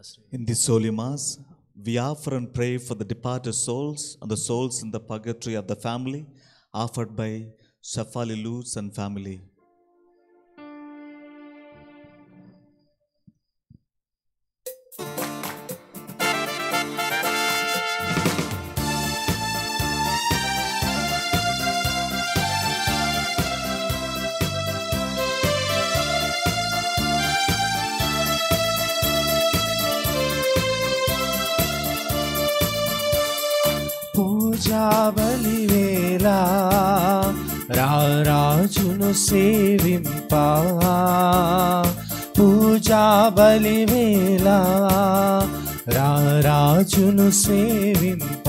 In this Holy Mass, we offer and pray for the departed souls and the souls in the purgatory of the family, offered by Shafali Luz and family. పూజా బలివేళ రారాజును సేవింప పూజా బలివేళ రారాజును సేవింప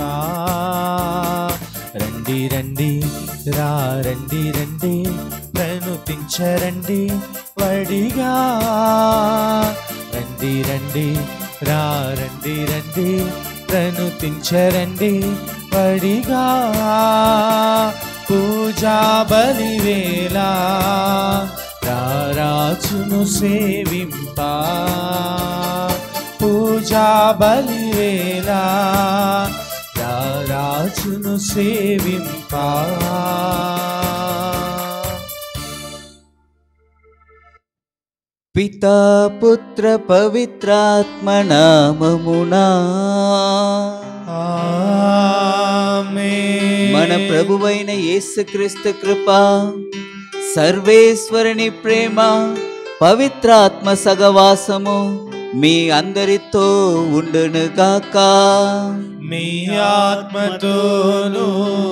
రండి రండి రా రండి రండి ప్రణుతించరండి వడిగా రండి రండి రా రండి రండి ప్రణుతించరండి పడిగా పూజా బలివేళ రారాజును సేవింప పూజా బలివేళ రారాజును సేవింప పితా పుత్ర పవిత్రాత్మ నామమునా మన ప్రభువైన యేసుక్రీస్తు కృప సర్వేశ్వరుని ప్రేమ పవిత్రాత్మ సగవాసము మీ అందరితో ఉండునుగాక మీ ఆత్మతోను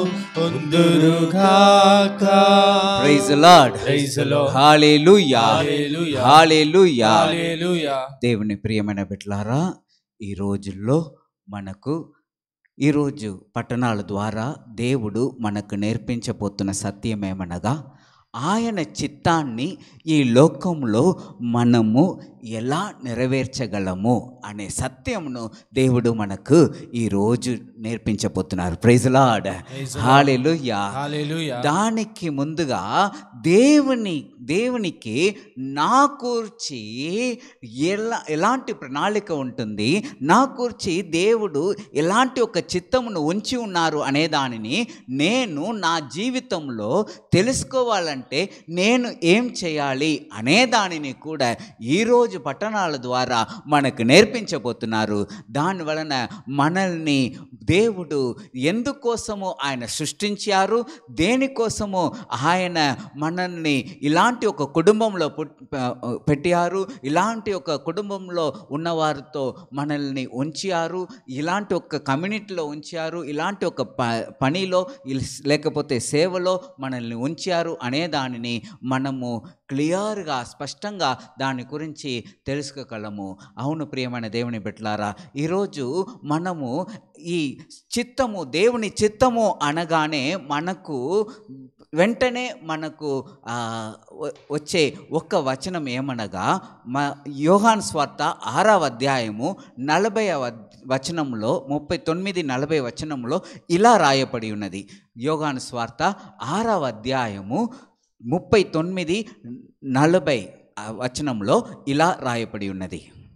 ఉందురుగాక praise Lord Praise the Lord. Hallelujah Hallelujah. హల్లెలూయా హల్లెలూయా దేవుని ప్రియమైన బిడ్డలారా ఈ రోజుల్లో మనకు ఈరోజు పట్టణాల ద్వారా దేవుడు మనకు నేర్పించబోతున్న సత్యం ఏమనగా ఆయన చిత్తాన్ని ఈ లోకంలో మనము ఎలా నెరవేర్చగలము అనే సత్యమును దేవుడు మనకు ఈరోజు నేర్పించబోతున్నారు praise Lord Praise the Lord. Hallelujah hallelujah దానికి ముందుగా దేవుని దేవునికి నా కూర్చి ఎలా ఎలాంటి ప్రణాళిక ఉంటుంది నా కూర్చి దేవుడు ఎలాంటి ఒక చిత్తమును ఉంచి ఉన్నారు అనే దానిని నేను నా జీవితంలో తెలుసుకోవాలంటే నేను ఏం చేయాలి అనే దానిని కూడా ఈరోజు పట్టణాల ద్వారా మనకు నేర్పించబోతున్నారు దాని వలన మనల్ని దేవుడు ఎందుకోసము ఆయన సృష్టించారు దేనికోసము ఆయన మనల్ని ఇలాంటి ఒక కుటుంబంలో పుట్ ప- పెట్టారు ఇలాంటి ఒక కుటుంబంలో ఉన్నవారితో మనల్ని ఉంచారు ఇలాంటి ఒక కమ్యూనిటీలో ఉంచారు ఇలాంటి ఒక ప పనిలో ఇల్- లేకపోతే సేవలో మనల్ని ఉంచారు అనే దానిని మనము క్లియర్గా స్పష్టంగా దాని గురించి తెలుసుకోగలము అవును ప్రియమైన దేవుని బిడ్డలారా ఈరోజు మనము ఈ చిత్తము దేవుని చిత్తము అనగానే మనకు వెంటనే మనకు ఆ, వ- వచ్చే ఒక్క వచనం ఏమనగా మ యోహాన్ స్వార్త ఆరవ అధ్యాయము నలభై వచనంలో ముప్పై తొమ్మిది నలభై వచనంలో ఇలా రాయబడి ఉన్నది యోగాన్ స్వార్త ఆరవ అధ్యాయము ముప్పై తొమ్మిది నలభై ఆ వచనంలో ఇలా రాయబడి ఉన్నది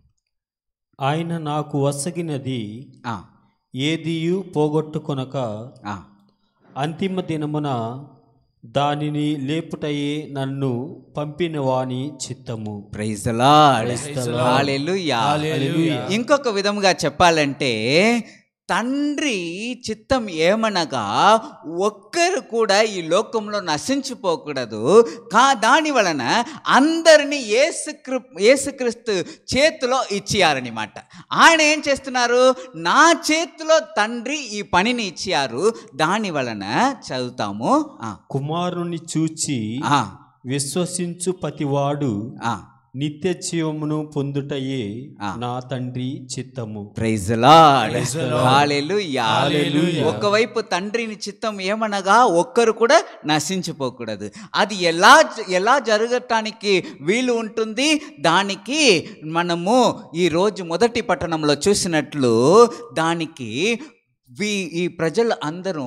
ఆయన నాకు వసగినది ఆ, ఏదియు పోగొట్టుకొనక ఆ, అంతిమ దినమున దానిని లేపుటయే నన్ను పంపిన వాని చిత్తము praise the Lord Praise the Lord. Hallelujah hallelujah. ఇంకొక విధముగా చెప్పాలంటే తండ్రి చిత్తం ఏమనగా ఒక్కరు కూడా ఈ లోకంలో నశించిపోకూడదు కా దాని వలన అందరినీ ఏసుక్రి ఏసుక్రీస్తు చేతిలో ఇచ్చారనమాట ఆయన ఏం చేస్తున్నారు నా చేతిలో తండ్రి ఈ పనిని ఇచ్చారు దాని వలన చదువుతాము ఆ, కుమారుని చూచి ఆ, విశ్వసించు ప్రతివాడు ఆ. నిత్య జీవమును పొందుటయే ఆ. నా తండ్రి చిత్తము praise Lord Praise the Lord. Hallelujah Hallelujah. ఒకవైపు తండ్రిని చిత్తం ఏమనగా ఒక్కరు కూడా నశించిపోకూడదు అది ఎలా ఎలా జరగటానికి వీలు ఉంటుంది దానికి మనము ఈ రోజు మొదటి పట్టణంలో చూసినట్లు దానికి వీ ఈ ప్రజలు అందరూ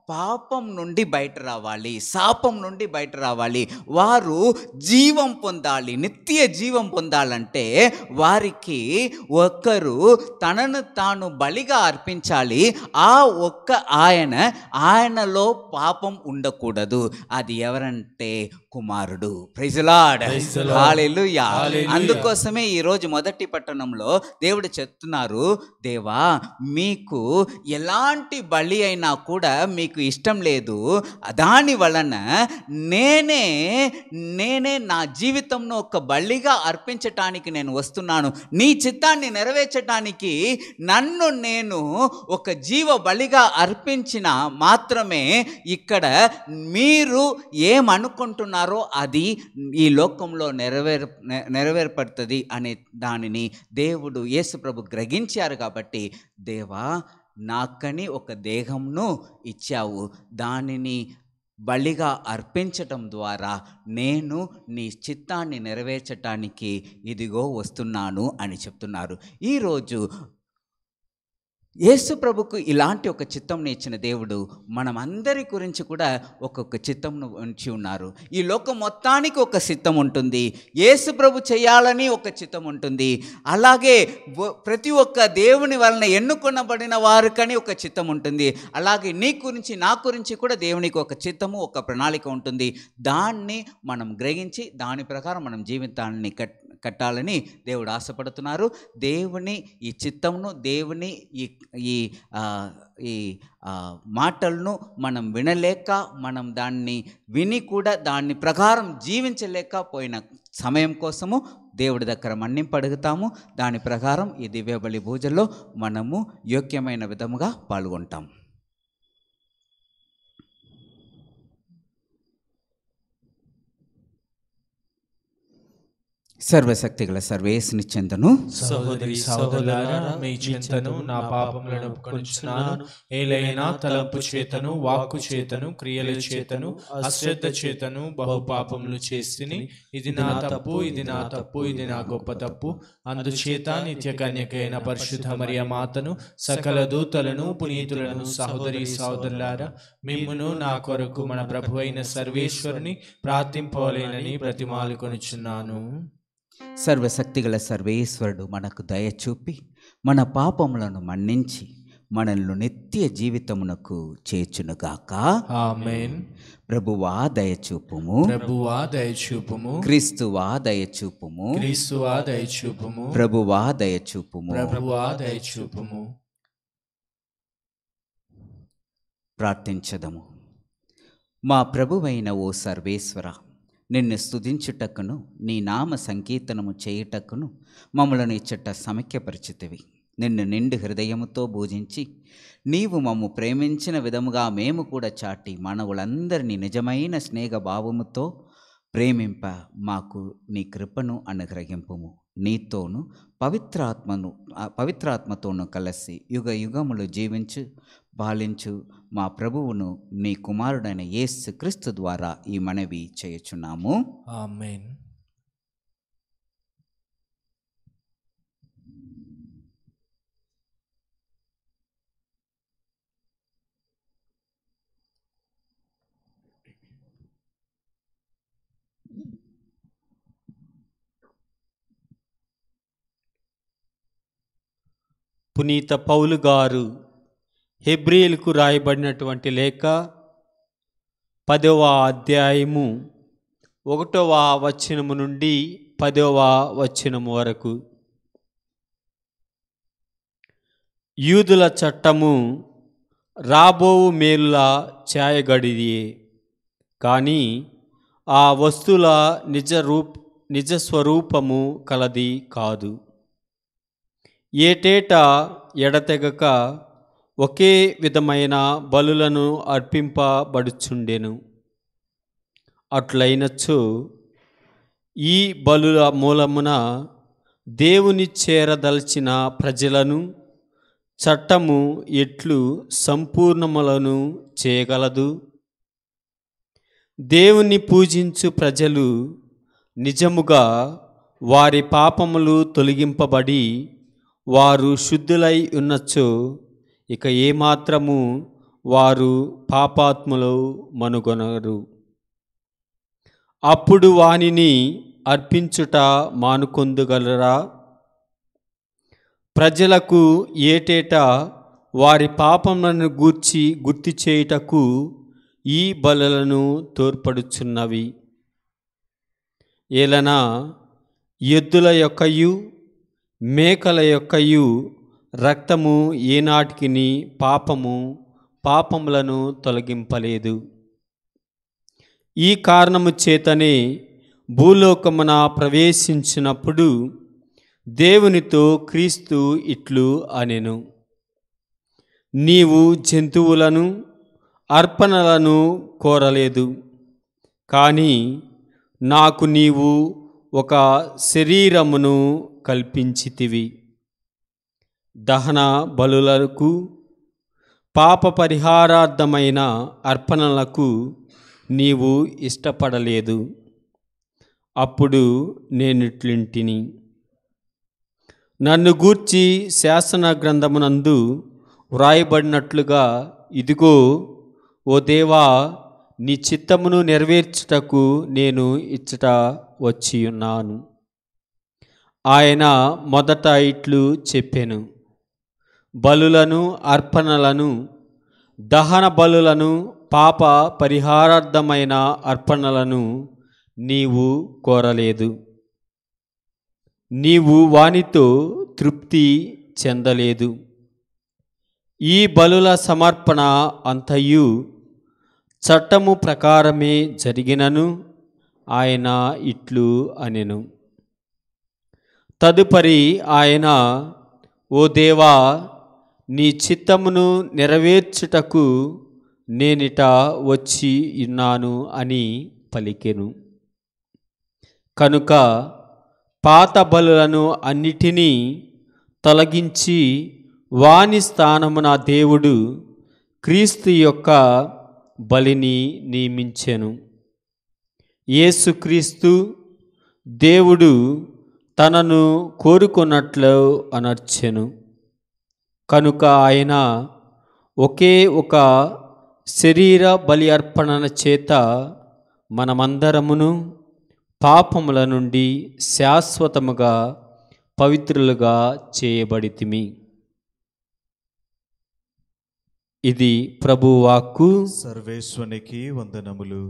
పాపం నుండి బయట రావాలి శాపం నుండి బయట రావాలి వారు జీవం పొందాలి నిత్య జీవం పొందాలంటే వారికి ఒక్కరు తనను తాను బలిగా అర్పించాలి ఆ ఒక్క ఆయన ఆయనలో పాపం ఉండకూడదు అది ఎవరంటే కుమారుడు ప్రైజలాడ్ Praise the Lord. Hallelujah Hallelujah. అందుకోసమే ఈరోజు మొదటి పట్టణంలో దేవుడు చెప్తున్నారు దేవా మీకు ఎలాంటి బలి అయినా కూడా మీకు ఇష్టం లేదు దాని వలన నేనే నేనే నా జీవితంను ఒక బలిగా అర్పించటానికి నేను వస్తున్నాను నీ చిత్తాన్ని నెరవేర్చటానికి నన్ను నేను ఒక జీవ బలిగా అర్పించిన మాత్రమే ఇక్కడ మీరు ఏమనుకుంటున్నారో అది ఈ లోకంలో నెరవేర నె- నెరవేర్పడుతుంది అనే దానిని దేవుడు యేసు ప్రభు గ్రహించారు కాబట్టి దేవా నాకని ఒక దేహంను ఇచ్చావు దానిని బలిగా అర్పించటం ద్వారా నేను నీ చిత్తాన్ని నెరవేర్చటానికి ఇదిగో వస్తున్నాను అని చెప్తున్నారు ఈరోజు యేసు ప్రభుకు ఇలాంటి ఒక చిత్తంని ఇచ్చిన దేవుడు మనం అందరి గురించి కూడా ఒక్కొక్క చిత్తంను ఉంచి ఉన్నారు ఈ లోకం మొత్తానికి ఒక చిత్తం ఉంటుంది యేసు ప్రభు చేయాలని ఒక చిత్తం ఉంటుంది అలాగే వ- ప్రతి ఒక్క దేవుని వలన ఎన్నుకొనబడిన వారికని ఒక చిత్తం ఉంటుంది అలాగే నీ గురించి నా గురించి కూడా దేవునికి ఒక చిత్తము ఒక ప్రణాళిక ఉంటుంది దాన్ని మనం గ్రహించి దాని ప్రకారం మనం జీవితాన్ని కట్ కట్టాలని దేవుడు ఆశపడుతున్నారు దేవుని ఈ చిత్తంను దేవుని ఈ ఈ ఆ, ఈ ఆ, మాటలను మనం వినలేక మనం దాన్ని విని కూడా దాని ప్రకారం జీవించలేకపోయిన సమయం కోసము దేవుడి దగ్గర మన్నింపు అడుగుతాము దాని ప్రకారం ఈ దివ్యబలి పూజల్లో మనము యోగ్యమైన విధముగా పాల్గొంటాం సర్వశక్తిగల సర్వేశని చెందను సహోదరి సహోదరులారా మీ చింతను నా పాపములను ఒప్పుకొనుచున్నాను ఏలైనా తలంపు చేతను వాక్కు చేతను క్రియల చేతను అశ్రద్ధ చేతను బహు పాపములు చేస్తుని ఇది నా తప్పు ఇది నా తప్పు ఇది నా గొప్ప తప్పు అందుచేత నిత్య కన్యకైన పరిశుద్ధ మరియ మాతను సకల దూతలను పునీతులను సహోదరి సహోదరులారా మిమ్మును నా కొరకు మన ప్రభు అయిన సర్వేశ్వరుని ప్రార్థింపవలేనని ప్రతిమాలు కొనుచున్నాను సర్వశక్తిగల సర్వేశ్వరుడు మనకు దయ చూపి మన పాపములను మన్నించి మనల్ని నిత్య జీవితమునకు చేర్చునుగాక ఆమేన్ ప్రభువా దయచూపుము ప్రభువా దయచూపుము క్రీస్తువా దయచూపుము క్రీస్తువా దయచూపుము ప్రభువా దయచూపుము ప్రభువా దయచూపుము ప్రార్థించదము మా ప్రభువైన ఓ సర్వేశ్వర నిన్ను స్తుతించుటకును నీ నామ సంకీర్తనము చేయుటకును మమ్మలను ఇచ్చట సమైక్యపరిచితివి నిన్ను నిండు హృదయముతో పూజించి నీవు మమ్ము ప్రేమించిన విధముగా మేము కూడా చాటి మనవులందరినీ నిజమైన స్నేహ భావముతో ప్రేమింప మాకు నీ కృపను అనుగ్రహింపుము నీతోను పవిత్రాత్మను ఆ పవిత్రాత్మతోను కలిసి యుగ యుగములు జీవించు పాలించు మా ప్రభువును నీ కుమారుడైన యేసు క్రీస్తు ద్వారా ఈ మనవి చేయుచున్నాము ఆమేన్ పునీత పౌలు గారు హెబ్రియులకు రాయబడినటువంటి లేఖ పదవ అధ్యాయము ఒకటవ వచనము నుండి పదవ వచనము వరకు యూదుల చట్టము రాబోవు మేలుల ఛాయగడిదియే కానీ ఆ వస్తువుల నిజ రూప్ నిజ స్వరూపము కలది కాదు ఏటేటా ఎడతెగక ఒకే విధమైన బలులను అర్పింపబడుచుండెను అట్లయినచో ఈ బలుల మూలమున దేవుని చేరదల్చిన ప్రజలను చట్టము ఎట్లు సంపూర్ణములను చేయగలదు దేవుని పూజించు ప్రజలు నిజముగా వారి పాపములు తొలగింపబడి వారు శుద్ధులై ఉన్నచో ఇక ఏమాత్రము వారు పాపాత్ములు మనుగొనరు అప్పుడు వానిని అర్పించుట మానుకొందుగలరా ప్రజలకు ఏటేటా వారి పాపములను గూర్చి గుర్తు చేయుటకు ఈ బలులను తోడ్పడుచున్నవి ఏలన ఎద్దుల యొక్కయు మేకల యొక్కయు రక్తము ఏనాటికిని పాపము పాపములను తొలగింపలేదు ఈ కారణము చేతనే భూలోకమున ప్రవేశించినప్పుడు దేవునితో క్రీస్తు ఇట్లు అనెను నీవు జంతువులను అర్పణలను కోరలేదు కానీ నాకు నీవు ఒక శరీరమును కల్పించితివి దహన బలులకు పాప పరిహారార్థమైన అర్పణలకు నీవు ఇష్టపడలేదు అప్పుడు నేనిట్లింటిని నన్ను గూర్చి శాసన గ్రంథమునందు వ్రాయబడినట్లుగా ఇదిగో ఓ దేవా నీ చిత్తమును నెరవేర్చుటకు నేను ఇచ్చట వచ్చి ఉన్నాను ఆయన మొదట ఇట్లు చెప్పాను బలులను అర్పణలను దహన బలులను పాప పరిహారార్థమైన అర్పణలను నీవు కోరలేదు నీవు వానితో తృప్తి చెందలేదు ఈ బలుల సమర్పణ అంతయు చట్టము ప్రకారమే జరిగినను ఆయన ఇట్లు అనెను తదుపరి ఆయన ఓ దేవా నీ చిత్తమును నెరవేర్చుటకు నేనిట వచ్చి ఉన్నాను అని పలికెను కనుక పాత బలులను అన్నిటినీ తొలగించి వాని స్థానమున దేవుడు క్రీస్తు యొక్క బలిని నియమించెను యేసుక్రీస్తు దేవుడు తనను కోరుకున్నట్లు అనర్చెను కనుక ఆయన ఒకే ఒక శరీర బలి అర్పణల చేత మనమందరమును పాపముల నుండి శాశ్వతముగా పవిత్రులుగా చేయబడితిమి ఇది ప్రభువాక్కు సర్వేశ్వనికి వందనములు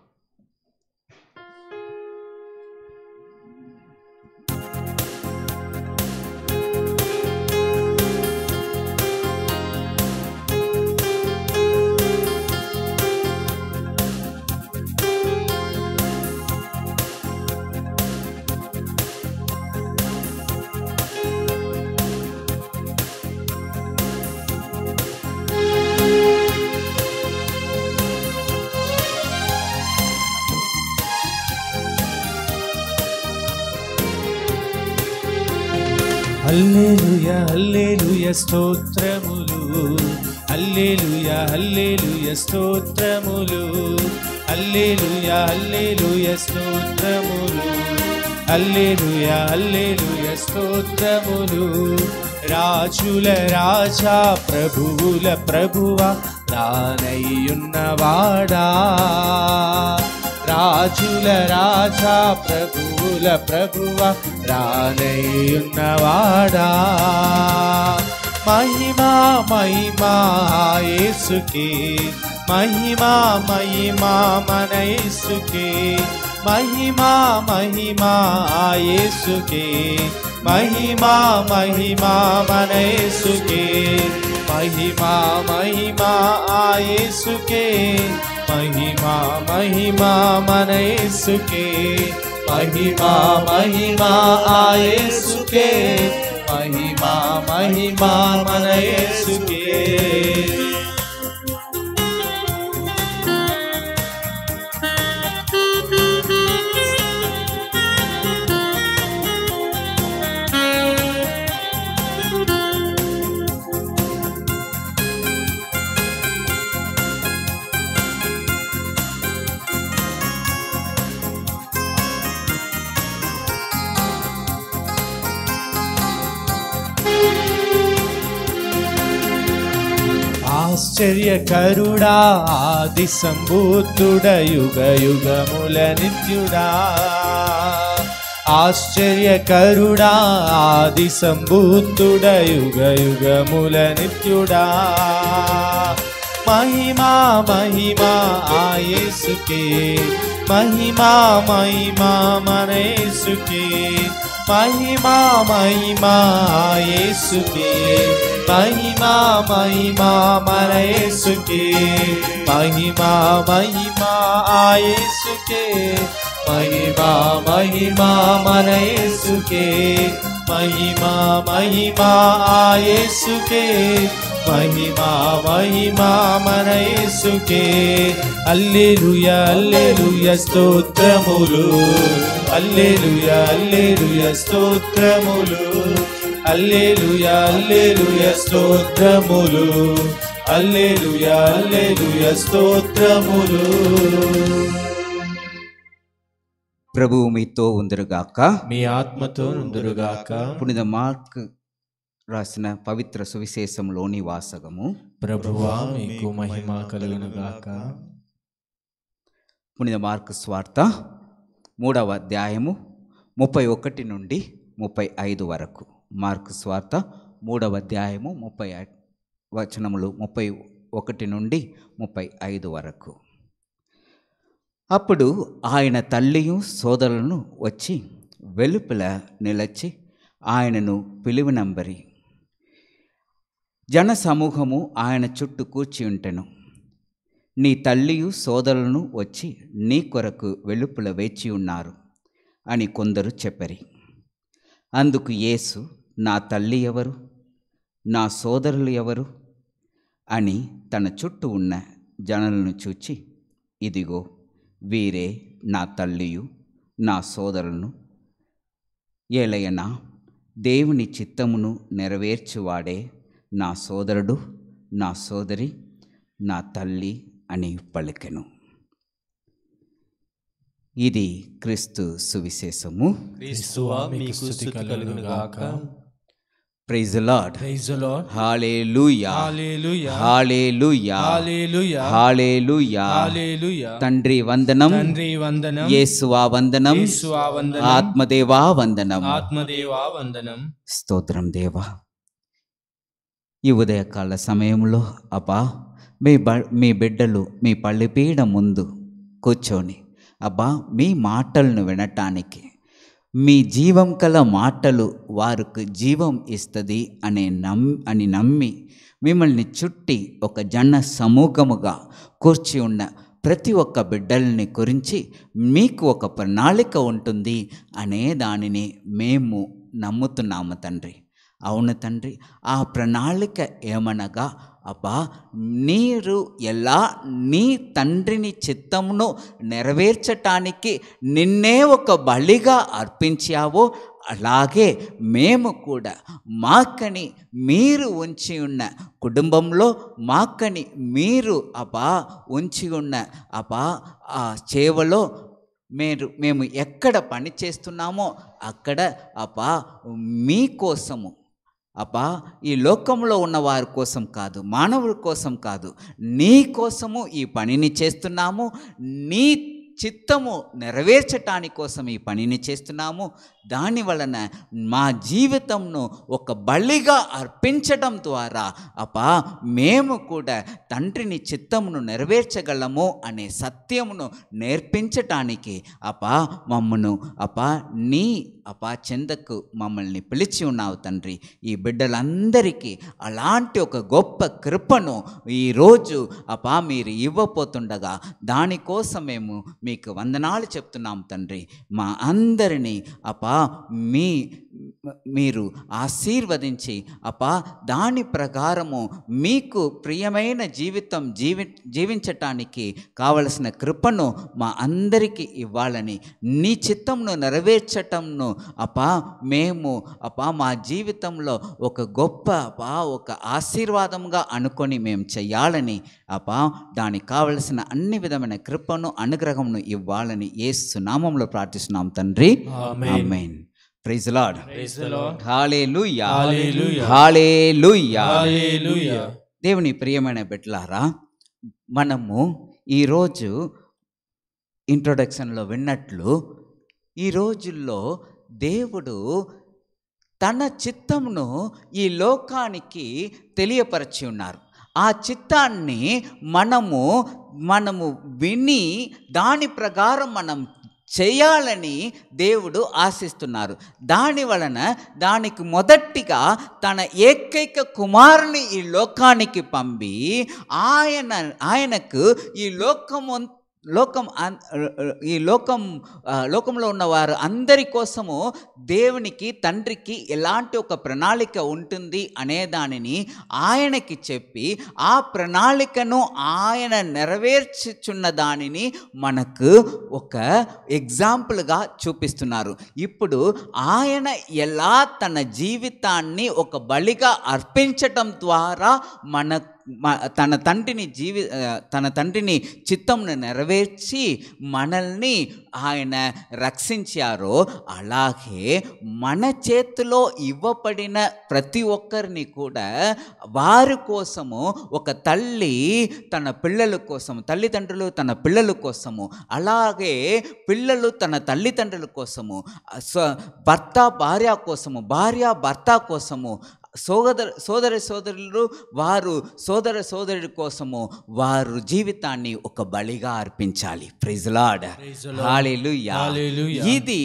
హల్లేలుయ హల్లేలుయ స్తోత్రములు హల్లేలుయ హల్లేలుయ స్తోత్రములు హల్లేలుయ హల్లేలుయ స్తోత్రములు హల్లేలుయ హల్లేలుయ స్తోత్రములు రాజుల రాజా ప్రభువుల ప్రభువ తానయ్యున్నవాడా రాజుల రాజా ప్రభువుల ప్రభువ రానయ్యున్నవాడా మహిమా మహిమా యేసుకే మహిమా మహిమా మన యేసుకే మహిమా మహిమా యేసుకే మహిమా మహిమా మన యేసుకే మహిమా మహిమా యేసుకే మహిమా మహిమా మన యేసుకే మహిమా మహిమా యేసుకే మహిమా మహిమా మన యేసుకే ఆశ్చర్యకరుడా ఆది సంభూతుడ యుగ యుగముల నిత్యుడా ఆశ్చర్యకరుడా ఆది సంభూతుడ యుగ యుగముల నిత్యుడా మహిమా మహిమా ఆయేసుకే మహిమా మహిమా మనయేసుకే మహిమా మహిమా ఆయేసుకే మహిమా మహిమా మనయేసుకే మహిమా మహిమా ఆయేసుకే మహిమా మహిమా మనయేసుకే మహిమా మహిమా ఆయేసుకే మహిమా మహిమా మన యేసుకే అల్లెలుయ అల్లెలుయ స్తోత్రములు అల్లెలుయ అల్లెలుయ స్తోత్రములు అల్లెలుయ అల్లెలుయ స్తోత్రములు అల్లెలుయ అల్లెలుయ స్తోత్రములు ప్రభువు మీతో ఉందరుగాక మీ ఆత్మతో నుందురుగాక పునిద మార్క్ రాసిన పవిత్ర సువిశేషంలోని వాసగము ప్రభువా మీకు మహిమ కలుగునుగాక పునిద మార్క్ స్వార్త మూడవ అధ్యాయము ముప్పై ఒకటి నుండి ముప్పై ఐదు వరకు మార్క్ స్వార్త మూడవ అధ్యాయము ముప్పై ఐ- వచనములు ముప్పై ఒకటి నుండి ముప్పై ఐదు వరకు అప్పుడు ఆయన తల్లియు సోదరులను వచ్చి వెలుపల నిలచి ఆయనను పిలువనంబరి జన సమూహము ఆయన చుట్టూ కూర్చి ఉంటెను నీ తల్లియు సోదరులను వచ్చి నీ కొరకు వెలుపల వేచి ఉన్నారు అని కొందరు చెప్పరి అందుకు యేసు నా తల్లి ఎవరు నా సోదరులు ఎవరు అని తన చుట్టూ ఉన్న జనులను చూచి ఇదిగో వీరే నా తల్లియు నా సోదరులను ఏలయనా దేవుని చిత్తమును నెరవేర్చువాడే నా సోదరుడు నా సోదరి నా తల్లి అని పలికెను ఇది క్రీస్తు సువిశేషము క్రీస్తువా మీకు స్తుతి కలుగునుగాక praise lord praise the Lord hallelujah hallelujah hallelujah hallelujah hallelujah hallelujah తండ్రి వందనం తండ్రి వందనం యేసువా వందనం యేసువా వందనం ఆత్మదేవా వందనం ఆత్మదేవా వందనం స్తోత్రం దేవా ఈ ఉదయకాల సమయంలో అబ్బా మీ బ మీ బిడ్డలు మీ పళ్ళిపీడ ముందు కూర్చొని అబ్బా మీ మాటలను వినటానికి మీ జీవం కల మాటలు వారికి జీవం ఇస్తుంది అనే నమ్ అని నమ్మి మిమ్మల్ని చుట్టి ఒక జన సమూహముగా కూర్చి ఉన్న ప్రతి ఒక్క బిడ్డల్ని గురించి మీకు ఒక ప్రణాళిక ఉంటుంది అనే దానిని మేము నమ్ముతున్నాము తండ్రి అవును తండ్రి ఆ ప్రణాళిక ఏమనగా అబ్బా నీరు ఎలా నీ తండ్రిని చిత్తమును నెరవేర్చటానికి నిన్నే ఒక బలిగా అర్పించావో అలాగే మేము కూడా మాకని మీరు ఉంచి ఉన్న కుటుంబంలో మాకని మీరు అబ్బా ఉంచి ఉన్న అబ్బా ఆ చేవలో మీరు మేము ఎక్కడ పని చేస్తున్నామో అక్కడ అబ్బా మీకోసము అబ్బా ఈ లోకంలో ఉన్న వారి కోసం కాదు మానవుల కోసం కాదు నీ కోసము ఈ పనిని చేస్తున్నాము నీ చిత్తము నెరవేర్చటాని కోసం ఈ పనిని చేస్తున్నాము దాని వలన మా జీవితంను ఒక బలిగా అర్పించడం ద్వారా అపా మేము కూడా తండ్రిని చిత్తమును నెరవేర్చగలము అనే సత్యమును నేర్పించటానికి అపా మమ్మను అపా నీ అపా చెందకు మమ్మల్ని పిలిచి ఉన్నావు తండ్రి ఈ బిడ్డలందరికీ అలాంటి ఒక గొప్ప కృపను ఈరోజు అపా మీరు ఇవ్వపోతుండగా దానికోసం మేము మీకు వందనాలు చెప్తున్నాం తండ్రి మా అందరినీ అపా మీ మీరు ఆశీర్వదించి అపా దాని ప్రకారము మీకు ప్రియమైన జీవితం జీవి జీవించటానికి కావలసిన కృపను మా అందరికీ ఇవ్వాలని నీ చిత్తంను నెరవేర్చటంను అపా మేము అపా మా జీవితంలో ఒక గొప్ప అపా ఒక ఆశీర్వాదంగా అనుకొని మేము చెయ్యాలని అపా దానికి కావలసిన అన్ని విధమైన కృపను అనుగ్రహమును ఇవ్వాలని ఏసు నామంలో ప్రార్థిస్తున్నాం తండ్రి amen. Amen praise lord praise the Lord hallelujah hallelujah. Hallelujah hallelujah దేవుని ప్రియమైన బిడ్డలారా మనము ఈరోజు ఇంట్రొడక్షన్లో విన్నట్లు ఈ రోజుల్లో దేవుడు తన చిత్తమును ఈ లోకానికి తెలియపరచి ఉన్నారు ఆ చిత్తాన్ని మనము మనము విని దాని ప్రకారం మనం చేయాలని దేవుడు ఆశిస్తున్నారు దాని వలన దానికి మొదటిగా తన ఏకైక కుమారుని ఈ లోకానికి పంపి ఆయన ఆయనకు ఈ లోకము లోకం అన్- ఈ లోకం ఆ, లోకంలో ఉన్న వారు అందరి కోసము దేవునికి తండ్రికి ఎలాంటి ఒక ప్రణాళిక ఉంటుంది అనే దానిని ఆయనకి చెప్పి ఆ ప్రణాళికను ఆయన నెరవేర్చుచున్న దానిని మనకు ఒక ఎగ్జాంపుల్గా చూపిస్తున్నారు ఇప్పుడు ఆయన ఎలా తన జీవితాన్ని ఒక బలిగా అర్పించటం ద్వారా మన మ- తన తండ్రిని జీవి ఆ, తన తండ్రిని చిత్తంను నెరవేర్చి మనల్ని ఆయన రక్షించారో అలాగే మన చేతిలో ఇవ్వబడిన ప్రతి ఒక్కరిని కూడా వారి కోసము ఒక తల్లి తన పిల్లల కోసము తల్లిదండ్రులు తన పిల్లల కోసము అలాగే పిల్లలు తన తల్లిదండ్రుల కోసము స్వ భర్త భార్య కోసము భార్య భర్త కోసము సోదర సోదర సోదరులు వారు సోదర సోదరుడి కోసము వారు జీవితాన్ని ఒక బలిగా అర్పించాలి ప్రైజ్లాడ్ Praise the Lord. Hallelujah Hallelujah. ఇది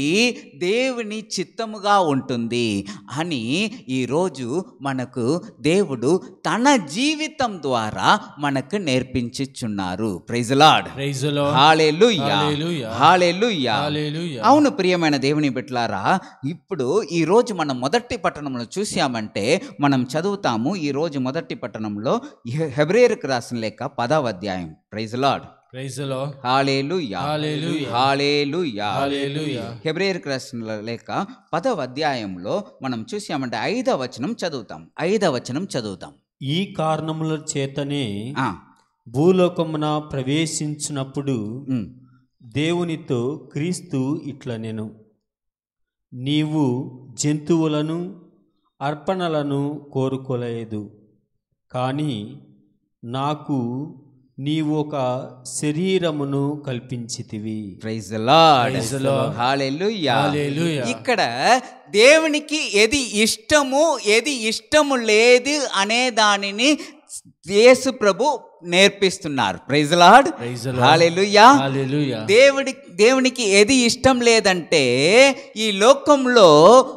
దేవుని చిత్తముగా ఉంటుంది అని ఈరోజు మనకు దేవుడు తన జీవితం ద్వారా మనకు నేర్పించుచున్నారు ప్రైజ్లాడ్ Praise the Lord. Hallelujah Hallelujah. Hallelujah Hallelujah. అవును ప్రియమైన దేవుని బిడ్డలారా ఇప్పుడు ఈ రోజు మనం మొదటి పట్టణంలో చూసామంటే మనం చదువుతాము ఈ రోజు మొదటి పట్టణంలో హెబ్రేయర్కి రాసిన లేక పదవ అధ్యాయం praise Lord Praise the Lord. Hallelujah Hallelujah. Hallelujah Hallelujah. హెబ్రేయర్కి రాసిన లేక పదవ అధ్యాయంలో మనం చూసామంటే ఐదవ వచనం చదువుతాం ఐదవ వచనం చదువుతాం ఈ కారణముల చేతనే ఆ, భూలోకమున ప్రవేశించినప్పుడు ఉమ్, దేవునితో క్రీస్తు ఇట్ల నేను నీవు జంతువులను అర్పణలను కోరుకోలేదు కానీ నాకు నీవు ఒక శరీరమును కల్పించితివి praise Lord Praise the Lord. Hallelujah Hallelujah. ఇక్కడ దేవునికి ఏది ఇష్టము ఏది ఇష్టము లేదు అనే దానిని యేసు ప్రభు నేర్పిస్తున్నారు praise Lord Praise the Lord. Hallelujah Hallelujah. దేవుడి దేవునికి ఏది ఇష్టం లేదంటే ఈ లోకంలో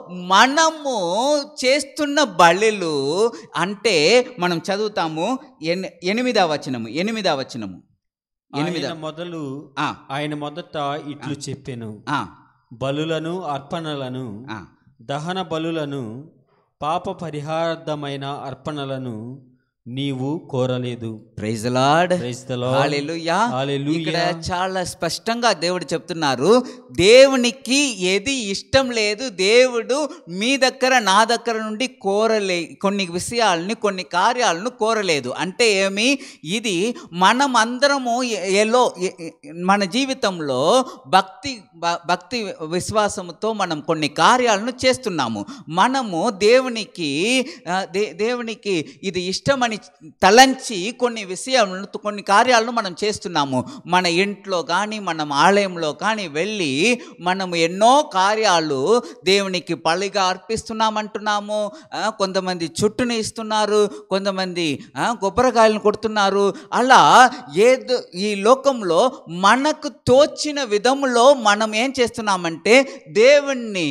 మనము చేస్తున్న బలులు అంటే మనం చదువుతాము ఎన్ ఎనిమిదవ వచనము ఎనిమిదవ వచనము ఎనిమిద ఆయన మొదలు ఆ, ఆయన మొదట ఇట్లు చెప్పాను ఆ, బలులను అర్పణలను ఆ. దహన బలులను పాప పరిహార్థమైన అర్పణలను నీవు కోరలేదు praise Lord Praise the Lord. Hallelujah Hallelujah. ఇక్కడ చాలా స్పష్టంగా దేవుడు చెప్తున్నారు దేవునికి ఏది ఇష్టం లేదు దేవుడు మీ దగ్గర నా దగ్గర నుండి కోరలే కొన్ని విషయాలని కొన్ని కార్యాలను కోరలేదు అంటే ఏమి ఇది మనం అందరము ఎ- ఎలో ఎ- ఎ- మన జీవితంలో భక్తి భ- భక్తి విశ్వాసముతో మనం కొన్ని కార్యాలను చేస్తున్నాము మనము దేవునికి ఆ, దే దేవునికి ఇది ఇష్టమని తలంచి కొన్ని విషయాలను కొన్ని కార్యాలను మనం చేస్తున్నాము మన ఇంట్లో కానీ మనం ఆలయంలో కానీ వెళ్ళి మనము ఎన్నో కార్యాలు దేవునికి పల్లిగా అర్పిస్తున్నామంటున్నాము ఆ, కొంతమంది చుట్టుని ఇస్తున్నారు కొంతమంది ఆ, కొబ్బరికాయలను కొడుతున్నారు అలా ఏదో ఈ లోకంలో మనకు తోచిన విధములో మనం ఏం చేస్తున్నామంటే దేవుణ్ణి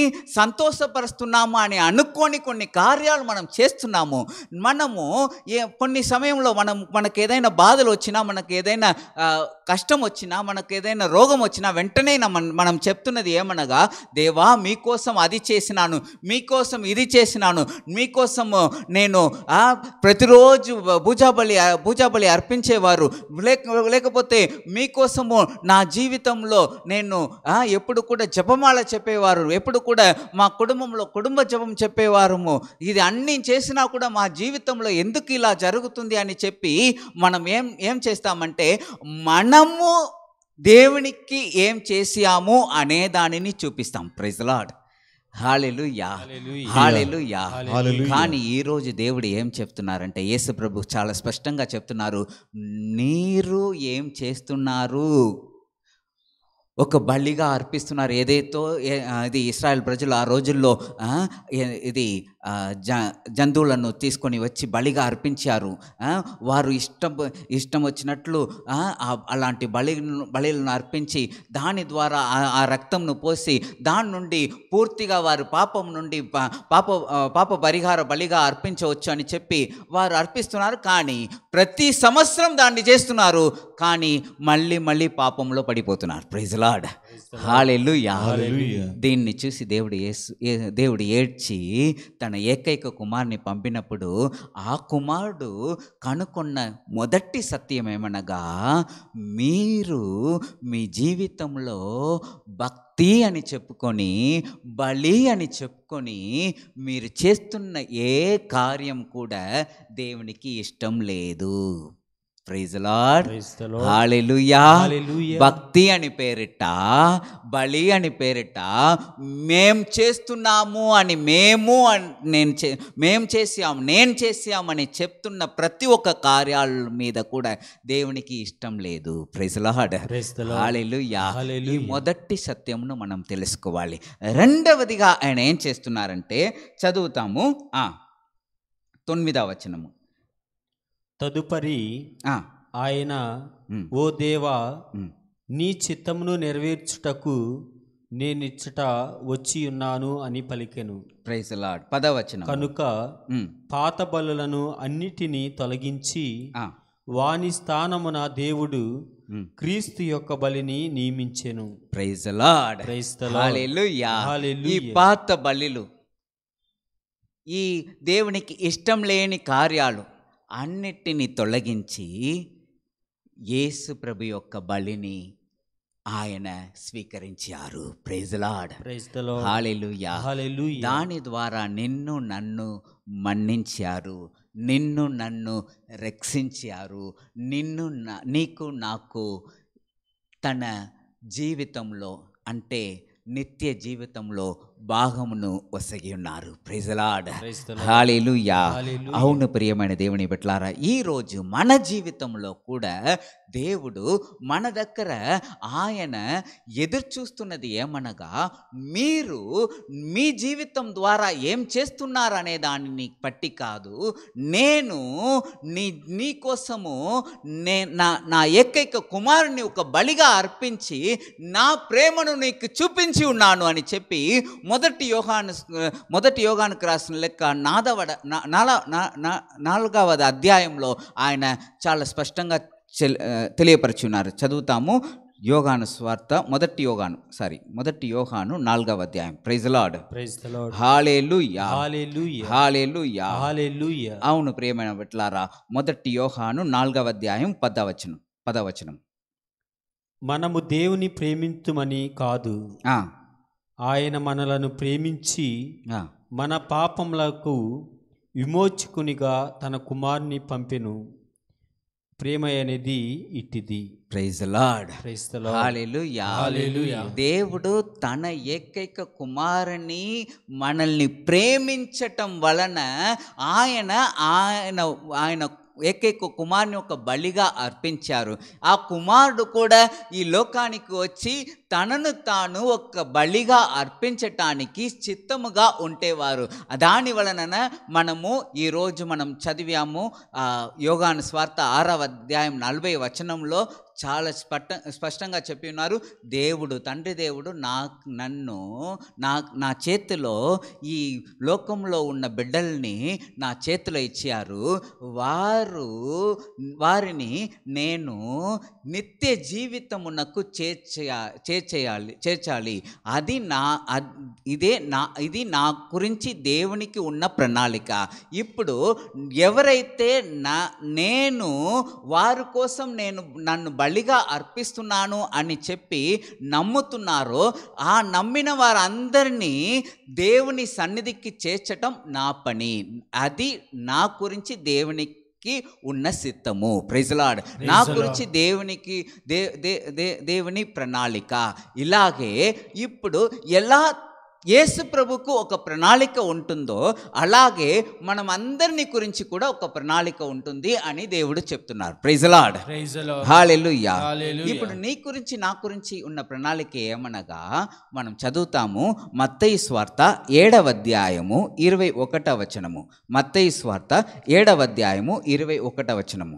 సంతోషపరుస్తున్నాము అని అనుకొని కొన్ని కార్యాలు మనం చేస్తున్నాము మనము ఏ కొన్ని సమయంలో మనం మనకు ఏదైనా బాధలు వచ్చినా మనకు ఏదైనా ఆ, కష్టం వచ్చినా మనకు ఏదైనా రోగం వచ్చినా వెంటనే మనం మనం చెప్తున్నది ఏమనగా దేవా మీకోసం అది చేసినాను మీకోసం ఇది చేసినాను మీకోసము నేను ఆ, ప్రతిరోజు భూజాబలి భూజాబలి అర్పించేవారు లేక లేకపోతే మీకోసము నా జీవితంలో నేను ఆ, ఎప్పుడు కూడా జపమాల చెప్పేవారు ఎప్పుడు కూడా మా కుటుంబంలో కుటుంబ జపం చెప్పేవారము ఇది అన్నీ చేసినా కూడా మా జీవితంలో ఎందుకు ఇలా జరుగుతుంది అని చెప్పి మనం ఏం ఏం చేస్తామంటే మనము దేవునికి ఏం చేసాము అనే దానిని చూపిస్తాం praise Lord hallelujah hallelujah. Hallelujah hallelujah. కానీ ఈ రోజు దేవుడు ఏం చెప్తున్నారంటే యేసు ప్రభు చాలా స్పష్టంగా చెప్తున్నారు మీరు ఏం చేస్తున్నారు ఒక బలిగా అర్పిస్తున్నారు ఏదైతే ఏ- ఆ, ఇది ఇస్రాయల్ ప్రజలు ఆ రోజుల్లో ఆ, ఏ- ఇది ఆ, జ జంతువులను తీసుకొని వచ్చి బలిగా అర్పించారు ఆ, వారు ఇష్టం ఇష్టం వచ్చినట్లు ఆ, ఆ- అలాంటి బలి బలిలను అర్పించి దాని ద్వారా ఆ- ఆ రక్తంను పోసి దాని నుండి పూర్తిగా వారు పాపం నుండి పా- పాప ఆ, పాప పరిహార బలిగా అర్పించవచ్చు అని చెప్పి వారు అర్పిస్తున్నారు కానీ ప్రతి సంవత్సరం దాన్ని చేస్తున్నారు కానీ మళ్ళీ మళ్ళీ పాపంలో పడిపోతున్నారు ప్రైజ్ లాడ్ హాలెలుయా Hallelujah. దీన్ని చూసి దేవుడు యేసు ఏ- దేవుడు ఏడ్చి తన ఏకైక కుమారుని పంపినప్పుడు ఆ కుమారుడు కనుకొన్న మొదటి సత్యం ఏమనగా మీరు మీ జీవితంలో భక్తి అని చెప్పుకొని బలి అని చెప్పుకొని మీరు చేస్తున్న ఏ కార్యం కూడా దేవునికి ఇష్టం లేదు praise Lord Praise the Lord. Hallelujah Hallelujah. భక్తి అని పేరిట బలి అని పేరిట మేం చేస్తున్నాము అని మేము అన్- నేను చే మేం చేసాం నేను చేసామని చెప్తున్న ప్రతి ఒక్క కార్యాల మీద కూడా దేవునికి ఇష్టం లేదు praise Lord Praise the Lord. Hallelujah ఈ Hallelujah. మొదటి సత్యమును మనం తెలుసుకోవాలి రెండవదిగా ఆయన ఏం చేస్తున్నారంటే చదువుతాము ఆ, తొమ్మిదవ వచనము తదుపరి ఆ, ఆయన ఉమ్, ఓ దేవా ఉమ్. నీ చిత్తమును నెరవేర్చుటకు నేనిచ్చట వచ్చి ఉన్నాను అని పలికెను ప్రైజ్ లాడ్ పదవచనం కనుక ఉమ్, పాత బలులను అన్నిటినీ తొలగించి ఆ, వాని స్థానమున దేవుడు ఉమ్. క్రీస్తు యొక్క బలిని నియమించెను praise Lord Praise the Lord. Hallelujah ఈ Hallelujah. పాత బలిలు ఈ దేవునికి ఇష్టం లేని కార్యాలు అన్నిటిని తొలగించి యేసు ప్రభు యొక్క బలిని ఆయన స్వీకరించారు praise Lord Praise the Lord. Hallelujah Hallelujah. దాని ద్వారా నిన్ను నన్ను మన్నించారు నిన్ను నన్ను రక్షించారు నిన్ను నా- నీకు నాకు తన జీవితంలో అంటే నిత్య జీవితంలో భాగమును ఒసగి ఉన్నారు ప్రైజలాడ్ Praise the Lord. Hallelujah Hallelujah. అవును ప్రియమైన దేవుని బిడ్డలారా ఈరోజు మన జీవితంలో కూడా దేవుడు మన దగ్గర ఆయన ఎదురు చూస్తున్నది ఏమనగా మీరు మీ జీవితం ద్వారా ఏం చేస్తున్నారనే దానిని పట్టి కాదు నేను నీ నీ కోసము నే నా నా ఏకైక కుమారుని ఒక బలిగా అర్పించి నా ప్రేమను నీకు చూపించి ఉన్నాను అని చెప్పి మొదటి యోగాను మొదటి యోగానికి రాసిన లెక్క నాదవడ నా- నాల- నా- నా- నాలుగవది అధ్యాయంలో ఆయన చాలా స్పష్టంగా చెల్- ఆ, తెలియపరుచున్నారు చదువుతాము యోగాను స్వార్థ మొదటి యోగాను సారీ మొదటి యోగాను నాలుగవ అధ్యాయం praise Lord Praise the Lord. Hallelujah Hallelujah. Hallelujah Hallelujah. అవును ప్రియమైన బిడ్డలారా మొదటి యోహాను నాలుగవ అధ్యాయం పదవచనం పదవచనం మనము దేవుని ప్రేమింతుమని కాదు ఆ, ఆయన మనలను ప్రేమించి ఆ, మన పాపములకు విమోచకునిగా తన కుమారుని పంపెను ప్రేమ అనేది ఇట్టిది praise Lord Praise the Lord. Hallelujah hallelujah. దేవుడు తన ఏకైక కుమారుని మనల్ని ప్రేమించటం వలన ఆయన ఆయన ఆయన ఏకైక కుమారుని ఒక బలిగా అర్పించారు ఆ కుమారుడు కూడా ఈ లోకానికి వచ్చి తనను తాను ఒక బలిగా అర్పించటానికి చిత్తముగా ఉండేవారు దాని వలన మనము ఈరోజు మనం చదివాము ఆ, యోగాను స్వార్థ ఆరవ అధ్యాయం నలభై వచనంలో చాలా స్పష్ట స్పష్టంగా చెప్పి ఉన్నారు దేవుడు తండ్రి దేవుడు నా నన్ను నా నా చేతిలో ఈ లోకంలో ఉన్న బిడ్డల్ని నా చేతిలో ఇచ్చారు వారు వారిని నేను నిత్య జీవితమునకు చేర్చేయ చేర్చేయాలి చేర్చాలి అది నా అద్- ఇదే నా ఇది నా గురించి దేవునికి ఉన్న ప్రణాళిక ఇప్పుడు ఎవరైతే నా నేను వారి కోసం నేను నన్ను బలిగా అర్పిస్తున్నాను అని చెప్పి నమ్ముతున్నారో ఆ నమ్మిన వారందరినీ దేవుని సన్నిధికి చేర్చటం నా పని అది నా గురించి దేవునికి ఉన్న సిద్ధము ప్రైజ్లాడ్ నా Praise the గురించి దేవునికి దే దే దే దేవుని ప్రణాళిక ఇలాగే ఇప్పుడు ఎలా యేసు ప్రభుకు ఒక ప్రణాళిక ఉంటుందో అలాగే మనం అందరిని గురించి కూడా ఒక ప్రణాళిక ఉంటుంది అని దేవుడు చెప్తున్నారు ప్రైజలాడ్ Praise the Lord. Hallelujah Hallelujah. ఇప్పుడు నీ గురించి నా గురించి ఉన్న ప్రణాళిక ఏమనగా మనం చదువుతాము మత్తయి స్వార్త ఏడవ అధ్యాయము ఇరవై ఒకటవ వచనము మత్తయి స్వార్త ఏడవ అధ్యాయము ఇరవై ఒకటవ వచనము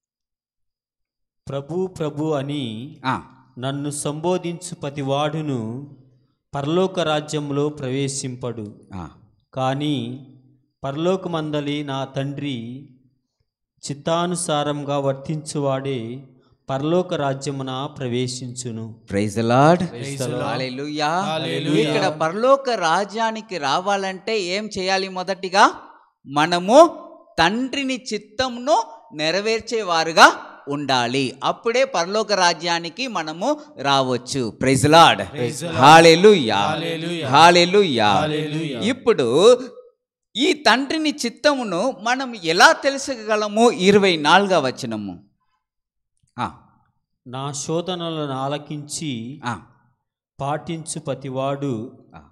ప్రభు ప్రభు అని ఆ, నన్ను సంబోధించు ప్రతివాడును పరలోక రాజ్యంలో ప్రవేశింపడు ఆ, కానీ పరలోకమందలి నా తండ్రి చిత్తానుసారంగా వర్తించువాడే పరలోక రాజ్యమున ప్రవేశించును praise Lord Praise the Lord. Hallelujah Hallelujah. ఇక్కడ పరలోక రాజ్యానికి రావాలంటే ఏం చేయాలి మొదటిగా మనము తండ్రిని చిత్తంను నెరవేర్చేవారుగా ఉండాలి అప్పుడే పరలోక రాజ్యానికి మనము రావచ్చు praise Lord Praise the Lord. Hallelujah Hallelujah. Hallelujah Hallelujah. ఇప్పుడు ఈ తండ్రిని చిత్తమును మనం ఎలా తెలుసగలము ఇరవై నాలుగవ వచనము ఆ, నా శోధనలను ఆలకించి ఆ, పాటించు ప్రతివాడు ఆ.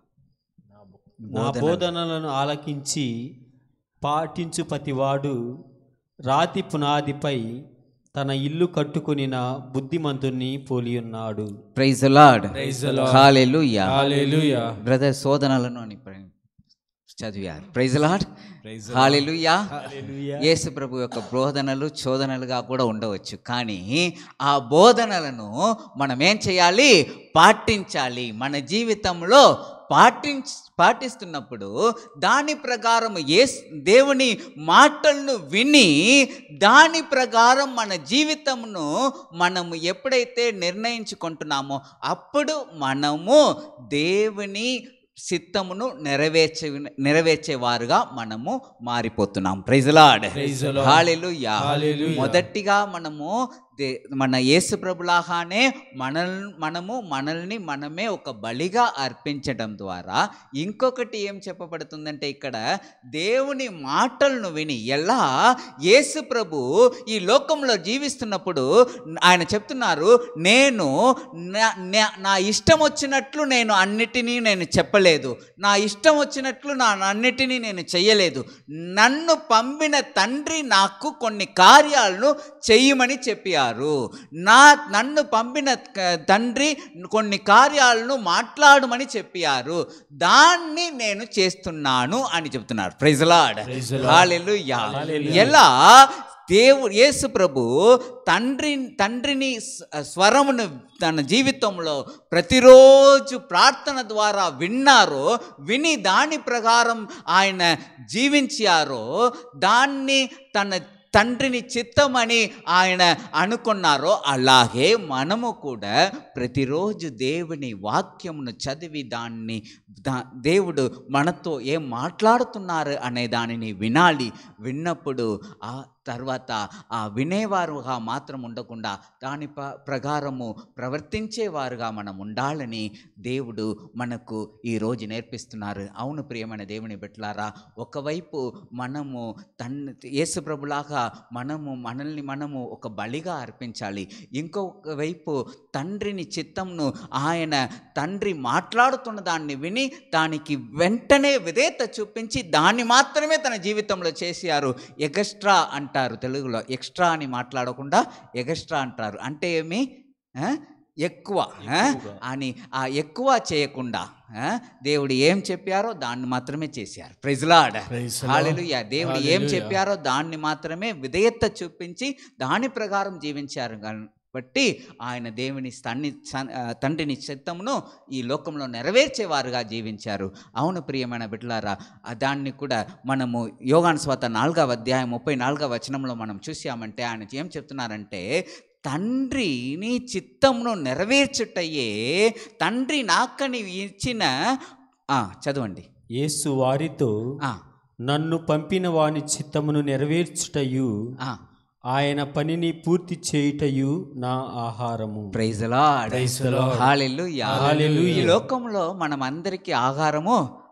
నా బోధనలను ఆలకించి పాటించు ప్రతివాడు రాతి పునాదిపై తన ఇల్లు కట్టుకొనిన బుద్ధిమంతుణ్ణి పోలియున్నాడు praise Lord Praise the Lord. Hallelujah Hallelujah. Brother శోధనలను అని ప్ర- చదివారు ప్రైజ్ లార్డ్ హాలెలూయా యేసు ప్రభు యొక్క బోధనలు శోధనలుగా కూడా ఉండవచ్చు కానీ ఆ బోధనలను మనం ఏం చేయాలి పాటించాలి మన జీవితంలో పాటించ పాటిస్తున్నప్పుడు దాని ప్రకారం ఏ దేవుని మాటలను విని దాని ప్రకారం మన జీవితంను మనము ఎప్పుడైతే నిర్ణయించుకుంటున్నామో అప్పుడు మనము దేవుని చిత్తమును నెరవేర్చే నెరవేర్చేవారుగా మనము మారిపోతున్నాం ప్రైజ్లాడ్ Praise the Lord. Hallelujah Hallelujah. మొదటిగా మనము దే మన యేసు ప్రభులాగానే మనల్ మనము మనల్ని మనమే ఒక బలిగా అర్పించడం ద్వారా ఇంకొకటి ఏం చెప్పబడుతుందంటే ఇక్కడ దేవుని మాటలను విని ఎలా యేసు ప్రభు ఈ లోకంలో జీవిస్తున్నప్పుడు ఆయన చెప్తున్నారు నేను నా- నా- నా ఇష్టం వచ్చినట్లు నేను అన్నిటినీ నేను చెప్పలేదు నా ఇష్టం వచ్చినట్లు నా అన్నిటినీ నేను చెయ్యలేదు నన్ను పంపిన తండ్రి నాకు కొన్ని కార్యాలను చెయ్యమని చెప్పారు నా నన్ను పంపిన క- తండ్రి కొన్ని కార్యాలను మాట్లాడమని చెప్పారు దాన్ని నేను చేస్తున్నాను అని చెప్తున్నారు praise Lord Praise the Lord. Hallelujah ఎలా దేవుడు యేసు ప్రభు తండ్రి తండ్రిని స్వ- స్వరమును తన జీవితంలో ప్రతిరోజు ప్రార్థన ద్వారా విన్నారో విని దాని ప్రకారం ఆయన జీవించారో దాన్ని తన తండ్రిని చిత్తమని ఆయన అనుకున్నారో అలాగే మనము కూడా ప్రతిరోజు దేవుని వాక్యమును చదివి దాన్ని దా- దేవుడు మనతో ఏం మాట్లాడుతున్నారు అనే దానిని వినాలి విన్నప్పుడు ఆ తర్వాత ఆ వినేవారుగా మాత్రం ఉండకుండా దాని ప- ప్రకారము ప్రవర్తించేవారుగా మనం ఉండాలని దేవుడు మనకు ఈరోజు నేర్పిస్తున్నారు అవును ప్రియమైన దేవుని బిడ్డలారా ఒకవైపు మనము తన్ యేసు ప్రభులాగా మనము మనల్ని మనము ఒక బలిగా అర్పించాలి ఇంకొక వైపు తండ్రిని చిత్తంను ఆయన తండ్రి మాట్లాడుతున్న దాన్ని విని దానికి వెంటనే విధేయత చూపించి దాన్ని మాత్రమే తన జీవితంలో చేశారు ఎగస్ట్రా అంటారు తెలుగులో ఎక్స్ట్రా అని మాట్లాడకుండా ఎగస్ట్రా అంటారు అంటే ఏమి ఆ? ఎక్కువ ఆ? అని ఆ ఎక్కువ చేయకుండా ఆ? దేవుడు ఏం చెప్పారో దాన్ని మాత్రమే చేశారు praise lord Praise the Lord. Hallelujah దేవుడు ఏం Hallelujah. చెప్పారో దాన్ని మాత్రమే విధేయత చూపించి దాని ప్రకారం జీవించారు కాబట్టి ఆయన దేవుని తన్ని సన్- ఆ, తండ్రిని చిత్తమును ఈ లోకంలో నెరవేర్చేవారుగా జీవించారు అవును ప్రియమైన బిడ్డలారా ఆ దాన్ని కూడా మనము యోగాను స్వాత నాలుగవ అధ్యాయం ముప్పై నాలుగవ వచనంలో మనం చూసామంటే ఆయన ఏం చెప్తున్నారంటే తండ్రిని చిత్తమును నెరవేర్చుటయే తండ్రి నాకని ఇచ్చిన ఆ, చదవండి యేసు వారితో ఆ, నన్ను పంపిన వాని చిత్తమును నెరవేర్చుటయు ఆ, ఆయన పనిని పూర్తి చేయుటయు నా ఆహారము praise Lord Praise the Lord. Hallelujah Hallelujah. ఈ లోకంలో మనం అందరికీ ఆహారము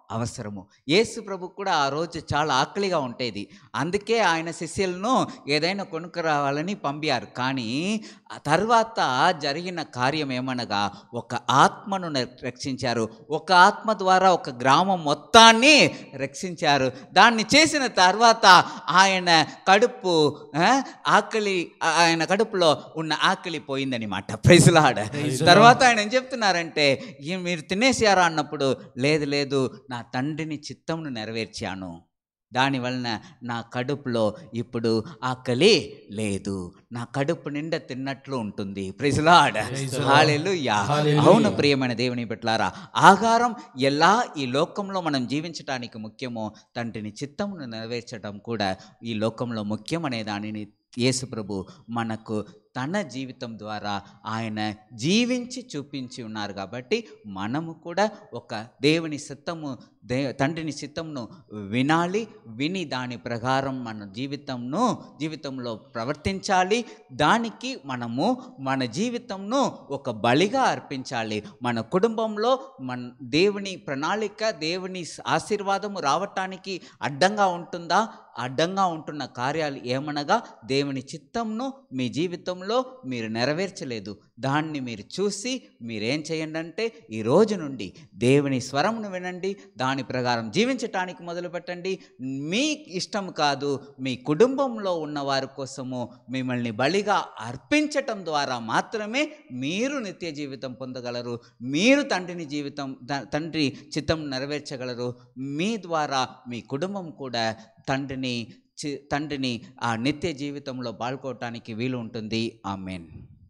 అవసరము యేసు ప్రభు కూడా ఆ రోజు చాలా ఆకలిగా ఉండేది అందుకే ఆయన శిష్యులను ఏదైనా కొనుక్కురావాలని పంపారు కానీ ఆ తర్వాత జరిగిన కార్యం ఏమనగా ఒక ఆత్మను న- రక్షించారు ఒక ఆత్మ ద్వారా ఒక గ్రామం మొత్తాన్ని రక్షించారు దాన్ని చేసిన తర్వాత ఆయన కడుపు ఆ, ఆకలి ఆ- ఆయన కడుపులో ఉన్న ఆకలి పోయిందనమాట ప్రైజ్లాడ తర్వాత ఆయన ఏం చెప్తున్నారంటే "ఈ మీరు తినేసారా అన్నప్పుడు లేదు లేదు నా తండ్రిని చిత్తంను నెరవేర్చాను దాని వలన నా కడుపులో ఇప్పుడు ఆకలి లేదు నా కడుపు నిండా తిన్నట్లు ఉంటుంది ప్రిజలాడ్ హాలెలూయా అవును ప్రియమైన దేవుని బిడ్డలారా ఆహారం ఎలా ఈ లోకంలో మనం జీవించడానికి ముఖ్యమో తండ్రిని చిత్తమును నెరవేర్చడం కూడా ఈ లోకంలో ముఖ్యం అనే దానిని యేసు ప్రభు మనకు తన జీవితం ద్వారా ఆయన జీవించి చూపించి ఉన్నారు కాబట్టి మనము కూడా ఒక దేవుని చిత్తము దే తండ్రిని చిత్తమును వినాలి విని దాని ప్రకారం మన జీవితంను జీవితంలో ప్రవర్తించాలి దానికి మనము మన జీవితంను ఒక బలిగా అర్పించాలి మన కుటుంబంలో మన దేవుని ప్రణాళిక దేవుని ఆశీర్వాదము రావటానికి అడ్డంగా ఉంటుందా అడ్డంగా ఉంటున్న కార్యాలు ఏమనగా దేవుని చిత్తంను మీ జీవితంలో మీరు నెరవేర్చలేదు దాన్ని మీరు చూసి మీరేం చేయండి అంటే ఈ రోజు నుండి దేవుని స్వరమును వినండి దాని ప్రకారం జీవించటానికి మొదలుపెట్టండి మీ ఇష్టం కాదు మీ కుటుంబంలో ఉన్న వారి కోసము మిమ్మల్ని బలిగా అర్పించటం ద్వారా మాత్రమే మీరు నిత్య జీవితం పొందగలరు మీరు తండ్రిని జీవితం త- తండ్రి చిత్తం నెరవేర్చగలరు మీ ద్వారా మీ కుటుంబం కూడా తండ్రిని చి- తండ్రిని ఆ నిత్య జీవితంలో పాల్గొనటానికి వీలు ఉంటుంది ఆమెన్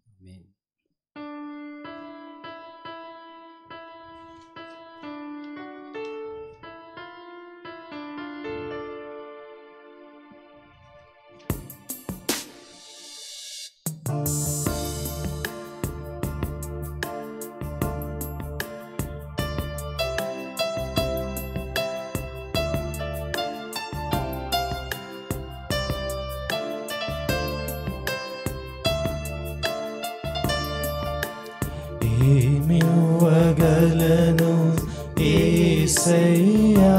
ఏమివ్వగలను ఏసయ్యా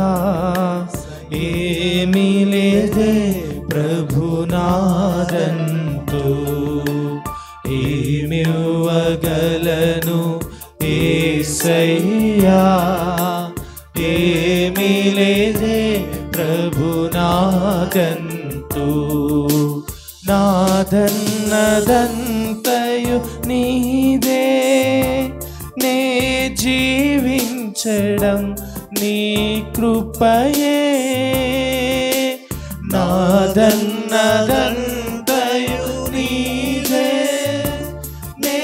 ఏమి లేదే ప్రభునాదంతు ఏమివ్వగలను ఏసయ్యా ఏమి లేదే ప్రభునాదంతు నాదన్నదంతయు నీదే నే జీవించడం నీ కృపయే నాదన్నదంతయు నీదే నే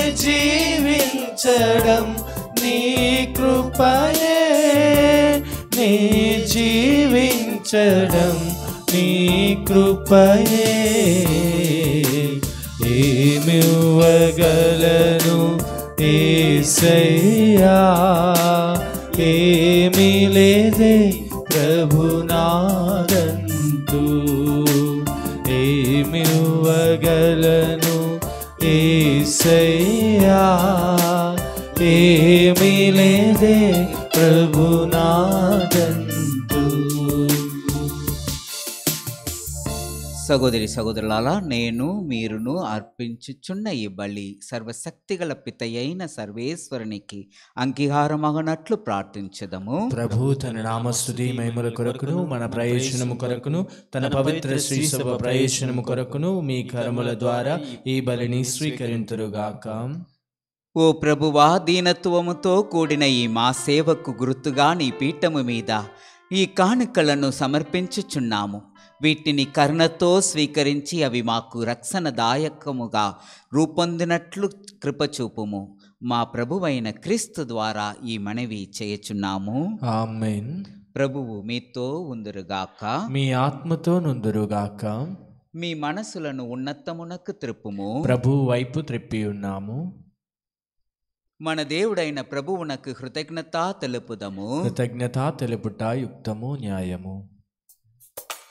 జీవించడం నీ కృపయే నే జీవించడం నీ కృపయే ఏమివ్వగలను ఏసయ్యా ఏమి లేదే ప్రభునాదంతు ఏమివ్వగలను ఏసయ్యా ఏమి లేదే ప్రభునాదంతు సహోదరి సహోదరులారా నేను మీరును అర్పించుచున్న ఈ బలి సర్వశక్తిగల పితయైన సర్వేశ్వరునికి అంగీకారమగనట్లు ప్రార్థించదము ప్రభు తన నామస్తుతి మహిమల కొరకును మన ప్రయోజనము కొరకును తన పవిత్ర శ్రీ సభ ప్రయోజనము కొరకును మీ కర్మల ద్వారా ఈ బలిని స్వీకరింతురుగాక ఓ ప్రభువా దీనత్వముతో కూడిన ఈ మా సేవకు గుర్తుగా నీ పీఠము మీద ఈ కానుకలను సమర్పించుచున్నాము వీటిని కరుణతో స్వీకరించి అవి మాకు రక్షణదాయకముగా రూపొందినట్లు కృపచూపుము మా ప్రభువైన క్రీస్తు ద్వారా ఈ మనవి చేయుచున్నాము ఆమెన్ ప్రభువు మీతో ఉందురుగాక మీ ఆత్మతో నుందురుగాక మీ మనసులను ఉన్నతమునకు త్రిప్పుము ప్రభు వైపు త్రిప్పి ఉన్నాము మన దేవుడైన ప్రభువునకు కృతజ్ఞత తెలుపుదము కృతజ్ఞత తెలుపుట యుక్తము న్యాయము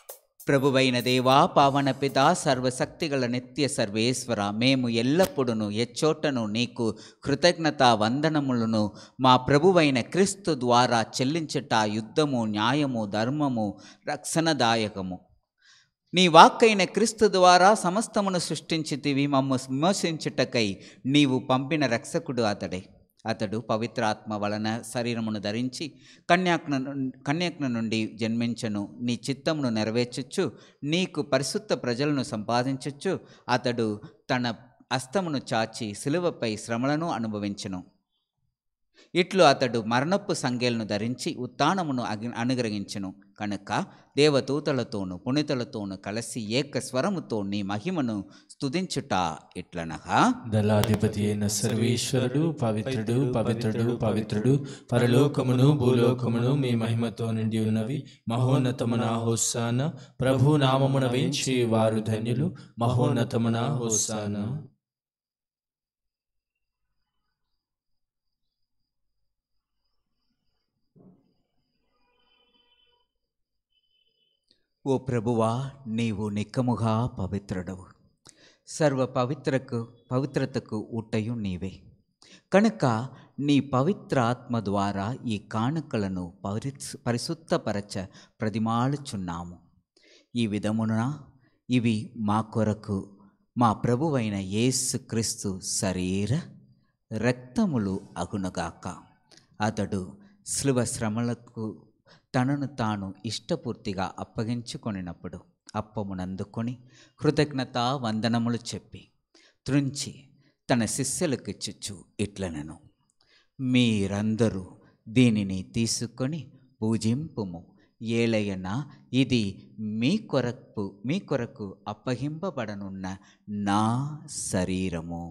ప్రభువైన దేవా పావన పిత సర్వశక్తిగల నిత్య సర్వేశ్వర మేము ఎల్లప్పుడూ ఎచ్చోటను నీకు కృతజ్ఞత వందనములను మా ప్రభువైన క్రీస్తు ద్వారా చెల్లించట యుద్ధము న్యాయము ధర్మము రక్షణదాయకము నీ వాక్కైన క్రీస్తు ద్వారా సమస్తమును సృష్టించితివి మమ్ము విమోచించుటకై నీవు పంపిన రక్షకుడు అతడే అతడు పవిత్రాత్మ వలన శరీరమును ధరించి కన్యాక్న కన్యాక్న నుండి జన్మించను నీ చిత్తమును నెరవేర్చచ్చు నీకు పరిశుద్ధ ప్రజలను సంపాదించచ్చు అతడు తన అస్తమును చాచి సిలువపై శ్రమలను అనుభవించును ఇట్లు అతడు మరణపు సంఖ్యలను ధరించి ఉత్థానమును అగి అనుగ్రహించును కనుక దేవదూతలతోనూ పుణితులతోనూ కలిసి ఏక స్వరముతో నీ మహిమను స్తుతించుట ఇట్లనగా దళాధిపతి అయిన సర్వేశ్వరుడు పవిత్రుడు పవిత్రుడు పవిత్రుడు పరలోకమును భూలోకమును మీ మహిమతో నిండి ఉన్నవి మహోన్నతమున హోస్సాన ప్రభు నామమున వేంచి వారు ధన్యులు మహోన్నతమున హోస్సాన ఓ ప్రభువా నీవు నిక్కముగా పవిత్రుడవు సర్వ పవిత్రకు పవిత్రతకు ఉట్టయు నీవే కనుక నీ పవిత్ర ఆత్మ ద్వారా ఈ కానుకలను పరి పరిశుద్ధపరచ ప్రతిమాలుచున్నాము ఈ విధమున ఇవి మా కొరకు మా ప్రభువైన యేసు క్రీస్తు శరీర రక్తములు అగునుగాక అతడు శిలువ శ్రమలకు తనను తాను ఇష్టపూర్తిగా అప్పగించుకొనినప్పుడు అప్పమునందుకొని కృతజ్ఞత వందనములు చెప్పి త్రుంచి తన శిష్యులకు ఇచ్చుచు ఇట్లనను మీరందరూ దీనిని తీసుకొని పూజింపుము ఏలయన ఇది మీ కొరకు మీ కొరకు అప్పగింపబడనున్న నా శరీరము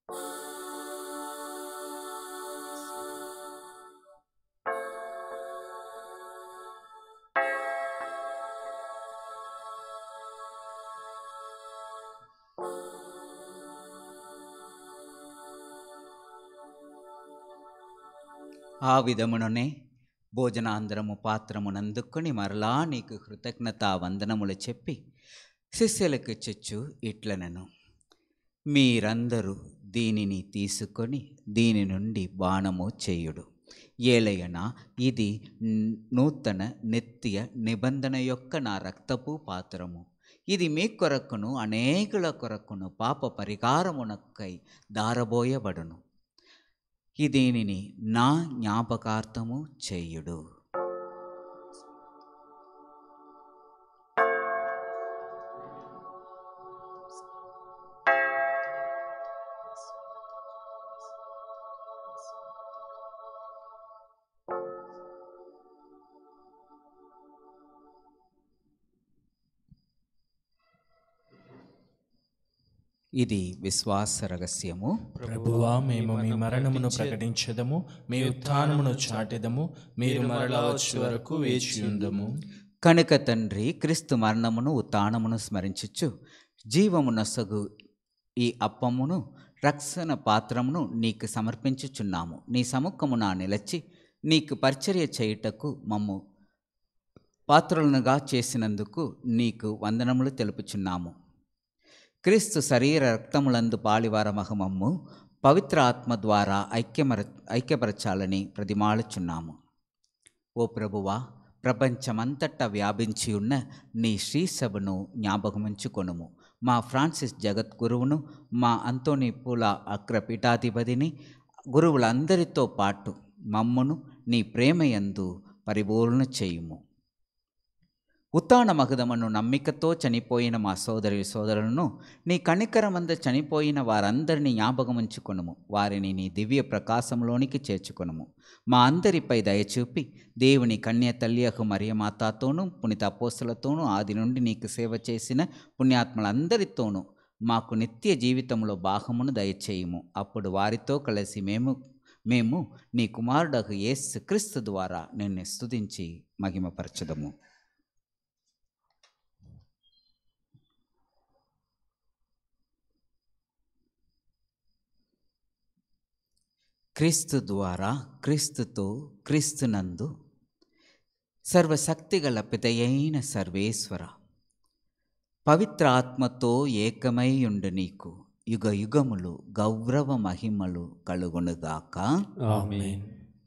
ఆ విధముననే భోజనాంతరము పాత్రమునందుకొని మరలా నీకు కృతజ్ఞత వందనములు చెప్పి శిష్యులకు చెచ్చు ఇట్లనను మీరందరూ దీనిని తీసుకొని దీని నుండి బాణము చేయుడు ఏలయన ఇది న్- నూతన నిత్య నిబంధన యొక్క నా రక్తపు పాత్రము ఇది మీ కొరకును అనేకుల కొరకును పాప పరిహారమునకై దారబోయబడును ఈ దీనిని నా జ్ఞాపకార్థము చేయుడు ఇది విశ్వాస రహస్యము ప్రభువా మేము మీ మరణమును ప్రకటించదము మీ ఉత్థానమును చాటెదము మీరు మరలా వచ్చే వరకు వేచి ఉందము కనుక తండ్రి క్రీస్తు మరణమును ఉత్థానమును స్మరించుచు జీవము నొసగు ఈ అప్పమును రక్షణ పాత్రమును నీకు సమర్పించుచున్నాము నీ సముఖమున నిలచి నీకు పరిచర్య చేయుటకు మమ్ము పాత్రలుగా చేసినందుకు నీకు వందనములు తెలుపుచున్నాము క్రీస్తు శరీర రక్తములందు పాలివార మహమమ్ము పవిత్ర ఆత్మ ద్వారా ఐక్యమర ఐక్యపరచాలని ప్రతిమాలుచున్నాము ఓ ప్రభువా ప్రపంచమంతటా వ్యాపించి ఉన్న నీ శ్రీసభను జ్ఞాపకముంచుకొనుము మా ఫ్రాన్సిస్ జగద్గురువును మా అంతోని పూల అగ్రపీఠాధిపతిని గురువులందరితో పాటు మమ్మును నీ ప్రేమయందు పరిపూర్ణ చేయుము ఉత్తాన మగధమును నమ్మికతో చనిపోయిన మా సోదరి సోదరులను నీ కనికరమంద చనిపోయిన వారందరినీ జ్ఞాపకముంచుకొనుము వారిని నీ దివ్య ప్రకాశంలోనికి చేర్చుకొనుము మా అందరిపై దయచూపి దేవుని కన్య తల్లియకు మరియమాతాతోనూ పునిత అపోస్తులతోనూ ఆది నుండి నీకు సేవ చేసిన పుణ్యాత్మలందరితోనూ మాకు నిత్య జీవితంలో భాగమును దయచేయుము అప్పుడు వారితో కలిసి మేము మేము నీ కుమారుడకు యేసు క్రీస్తు ద్వారా నిన్ను స్తుతించి మహిమపరచదము క్రీస్తు ద్వారా క్రీస్తుతో క్రీస్తునందు సర్వశక్తిగల పితయైన సర్వేశ్వర పవిత్ర ఆత్మతో ఏకమై ఉండు నీకు యుగ యుగములు గౌరవ మహిమలు కలుగునుగాక ఆమేన్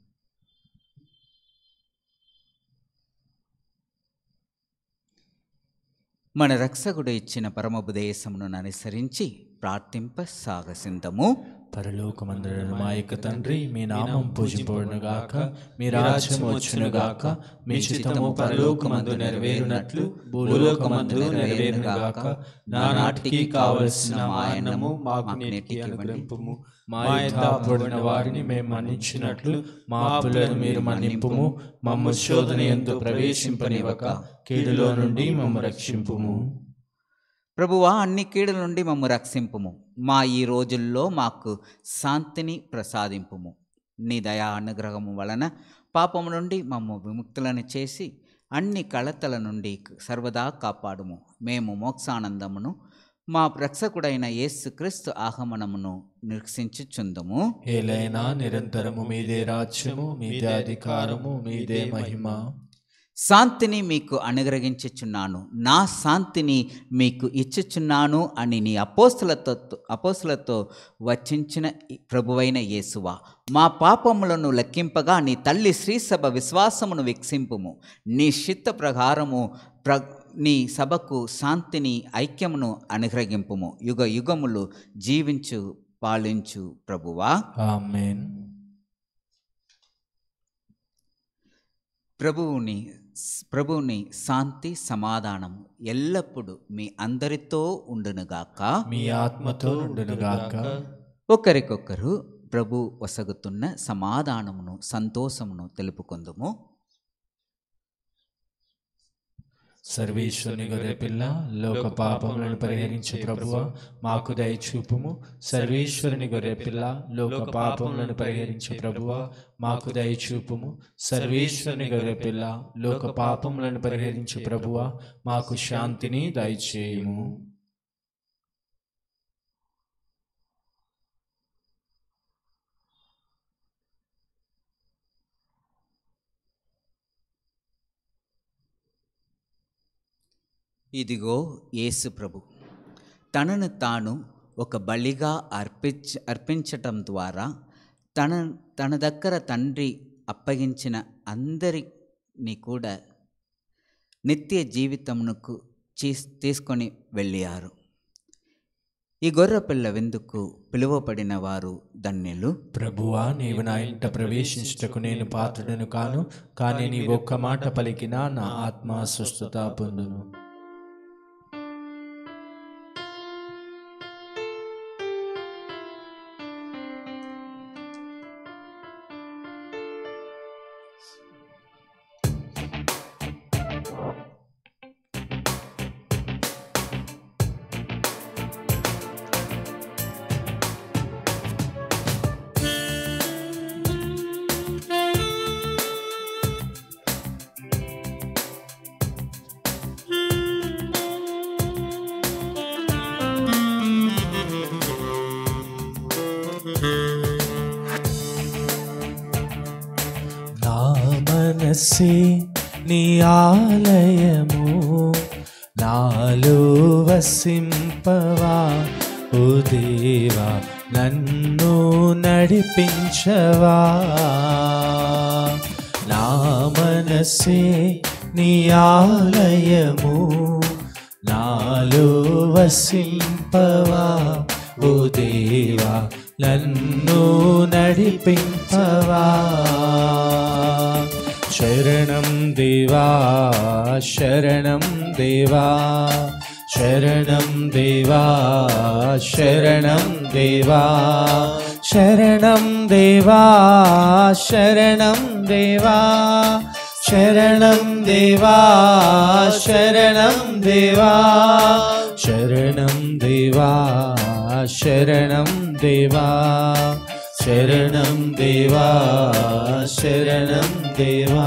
మన రక్షకుడు ఇచ్చిన పరమోపదేశమును అనుసరించి ప్రార్థింప సాగసిందము పరలోకమందున మా యొక్క తండ్రి మీ నామం పూజింపబడునుగాక మీ రాజ్యం వచ్చునుగాక మీ చిత్తము పరలోకమందు నెరవేరునట్లు భూలోకమందు నెరవేరునుగాక నానాటికి కావలసిన మా అన్నము మాకు నేటికి అనుగ్రహింపుము మా యథాపడిన వారిని మేము మన్నించినట్లు మా అప్పులను మీరు మన్నింపుము మమ్మ శోధన ఎందు ప్రవేశింపనివ్వక కీడులో నుండి మమ్మ రక్షింపుము ప్రభువా అన్ని కీడుల నుండి మమ్ము రక్షింపుము మా ఈ రోజుల్లో మాకు శాంతిని ప్రసాదింపుము నీ దయా అనుగ్రహము వలన పాపము నుండి మమ్ము విముక్తులను చేసి అన్ని కళతల నుండి సర్వదా కాపాడుము మేము మోక్షానందమును మా రక్షకుడైన యేసుక్రీస్తు ఆగమనమును నిరీక్షించుచుందుము ఏలైనా నిరంతరము మీదే రాజ్యము మీదే అధికారము మీదే మహిమ శాంతిని మీకు అనుగ్రహించుచున్నాను నా శాంతిని మీకు ఇచ్చుచున్నాను అని నీ అపోస్తులతో అపోస్తులతో వచించిన ప్రభువైన యేసువా మా పాపములను లెక్కింపగా నీ తల్లి శ్రీసభ విశ్వాసమును వికసింపుము నీ చిత్త ప్రకారము ప్ర నీ సభకు శాంతిని ఐక్యమును అనుగ్రహింపుము యుగ యుగములు జీవించు పాలించు ప్రభువా ఆమేన్ ప్రభువుని ప్రభువుని శాంతి సమాధానము ఎల్లప్పుడూ మీ అందరితో ఉండునుగాక మీ ఆత్మతో ఉండునుగాక ఒకరికొకరు ప్రభు వసగుతున్న సమాధానమును సంతోషమును తెలుపుకుందుము సర్వేశ్వరుని గొర్రె పిల్ల లోక పాపములను పరిహరించే ప్రభువ మాకు దయచూపుము సర్వేశ్వరుని గొర్రె పిల్ల లోక పాపములను పరిహరించే ప్రభువ మాకు దయచూపుము సర్వేశ్వరుని గొర్రె పిల్ల లోక పాపములను పరిహరించే ప్రభువ మాకు శాంతిని దయచేయుము ఇదిగో యేసు ప్రభు తనను తాను ఒక బలిగా అర్పించ అర్పించటం ద్వారా తన తన దగ్గర తండ్రి అప్పగించిన అందరిని కూడా నిత్య జీవితమునకు చీస్ తీసుకొని వెళ్ళారు ఈ గొర్రె పిల్ల విందుకు పిలువబడిన వారు ధన్యులు ప్రభువా నీవు నా ఇంట ప్రవేశించుటకు నేను పాత్రుడను కాను కానీ నీవు ఒక్క మాట పలికినా నా ఆత్మ స్వస్థత పొందును నా మనసే నీ ఆలయము నాలో వసింపవా ఓ దేవా నన్ను నడిపించవా నా మనసే నీ ఆలయము నాలో వసింపవా ఓ దేవా నన్ను నడిపింపవా శరణం దేవా శరణం దేవా శరణం దేవా శరణం దేవా శరణం దేవా శరణం దేవా శరణం దేవా శరణం దేవా శరణం దేవా శరణం దేవా శరణం దేవా శరణం దేవా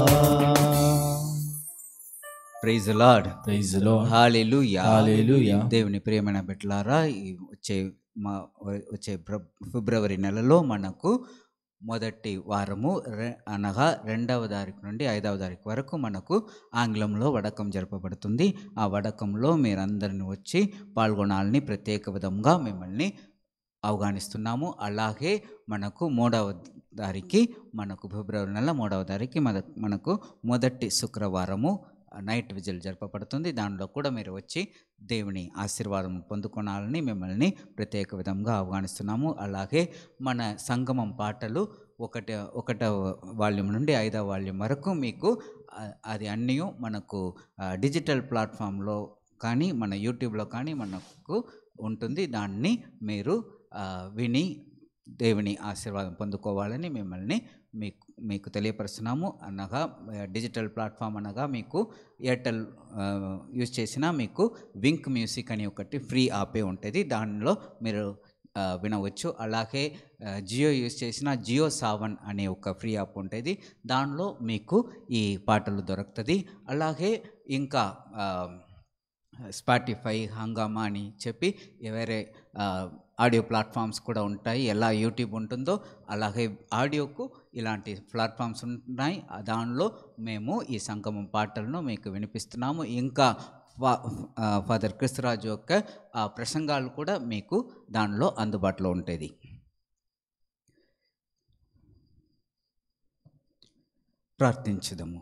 praise lord praise lord hallelujah hallelujah. దేవుని ప్రియమైన బిడ్డలారా ఈ వచ్చే మా వచ్చే ప్ర- ఫిబ్రవరి నెలలో మనకు మొదటి వారము రె అనగా రెండవ తారీఖు నుండి ఐదవ తారీఖు వరకు మనకు ఆంగ్లంలో వడకం జరపబడుతుంది ఆ వడకంలో మీరందరిని వచ్చి పాల్గొనాలని ప్రత్యేక విధంగా మిమ్మల్ని అవగానిస్తున్నాము అలాగే మనకు మూడవ తారీఖు మనకు ఫిబ్రవరి నెల మూడవ తారీఖు మన మనకు మొదటి శుక్రవారము నైట్ విజిల్ జరపబడుతుంది దానిలో కూడా మీరు వచ్చి దేవుని ఆశీర్వాదం పొందుకోనాలని మిమ్మల్ని ప్రత్యేక విధంగా ఆహ్వానిస్తున్నాము అలాగే మన సంగమం పాటలు ఒకట ఒకటవ వాల్యూమ్ నుండి ఐదవ వాల్యూమ్ వరకు మీకు ఆ, అది అన్నీ మనకు ఆ, డిజిటల్ ప్లాట్ఫామ్లో కానీ మన యూట్యూబ్లో కానీ మనకు ఉంటుంది దాన్ని మీరు ఆ, విని దేవుని ఆశీర్వాదం పొందుకోవాలని మిమ్మల్ని మీకు మీకు తెలియపరుస్తున్నాము అనగా ఆ, డిజిటల్ ప్లాట్ఫామ్ అనగా మీకు ఎయిర్టెల్ ఆ, యూజ్ చేసిన మీకు వింక్ మ్యూజిక్ అని ఒకటి ఫ్రీ ఆపే ఉంటుంది దానిలో మీరు ఆ, వినవచ్చు అలాగే ఆ, జియో యూజ్ చేసిన జియో సావన్ అనే ఒక ఫ్రీ యాప్ ఉంటుంది దానిలో మీకు ఈ పాటలు దొరుకుతుంది అలాగే ఇంకా ఆ, స్పాటిఫై హంగామా అని చెప్పి వేరే ఆ, ఆడియో ప్లాట్ఫామ్స్ కూడా ఉంటాయి ఎలా యూట్యూబ్ ఉంటుందో అలాగే ఆడియోకు ఇలాంటి ప్లాట్ఫామ్స్ ఉన్నాయి ఆ దానిలో మేము ఈ సంగమం పాటలను మీకు వినిపిస్తున్నాము ఇంకా ఫా- ఆ, ఫాదర్ క్రిస్తురాజు యొక్క ఆ ప్రసంగాలు కూడా మీకు దానిలో అందుబాటులో ఉంటుంది ప్రార్థించుదము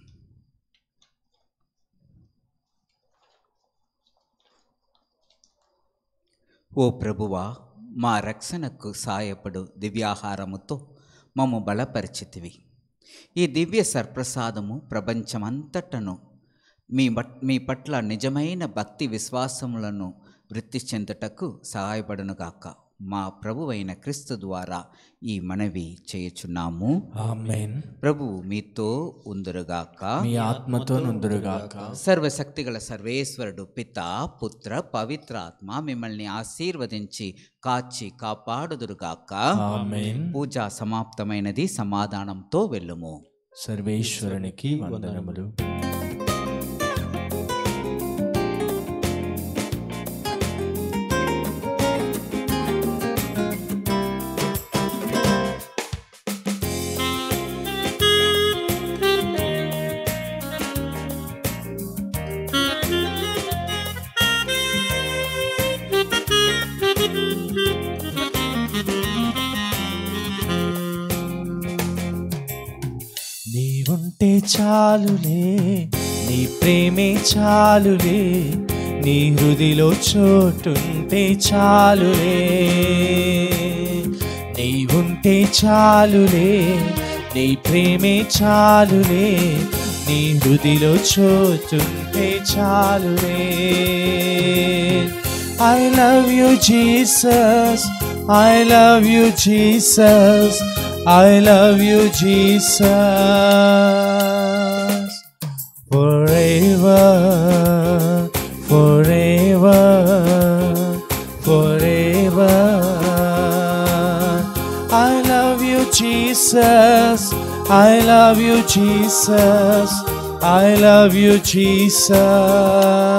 ఓ ప్రభువా మా రక్షణకు సాయపడు దివ్యాహారముతో మమ్ము బలపరిచితివి ఈ దివ్య సర్ప్రసాదము ప్రపంచమంతటను మీ బట్ మీ పట్ల నిజమైన భక్తి విశ్వాసములను వృత్తి చెందుటకు సహాయపడునుగాక మా ప్రభువైన క్రీస్తు ద్వారా ఈ మనవి చేయుచున్నాము ఆమెన్ ప్రభువు మీతో ఉందురుగాక మీ ఆత్మతో నుందురుగాక సర్వశక్తిగల సర్వేశ్వరుడు పిత పుత్ర పవిత్రాత్మ మిమ్మల్ని ఆశీర్వదించి కాచి కాపాడుదురుగాక ఆమెన్ పూజ సమాప్తమైనది సమాధానంతో వెళ్ళుము సర్వేశ్వరునికి వందనములు నీవుంటే చాలులే నీ ప్రేమే చాలులే నీ హృదిలో చోటుంటే చాలులే నీవుంటే చాలులే నీ ప్రేమే చాలులే నీ హృదిలో చోటుంటే చాలులే I love you, Jesus. I love you, Jesus. I love you, Jesus. Forever, forever, forever. I love you, Jesus. I love you, Jesus. I love you, Jesus.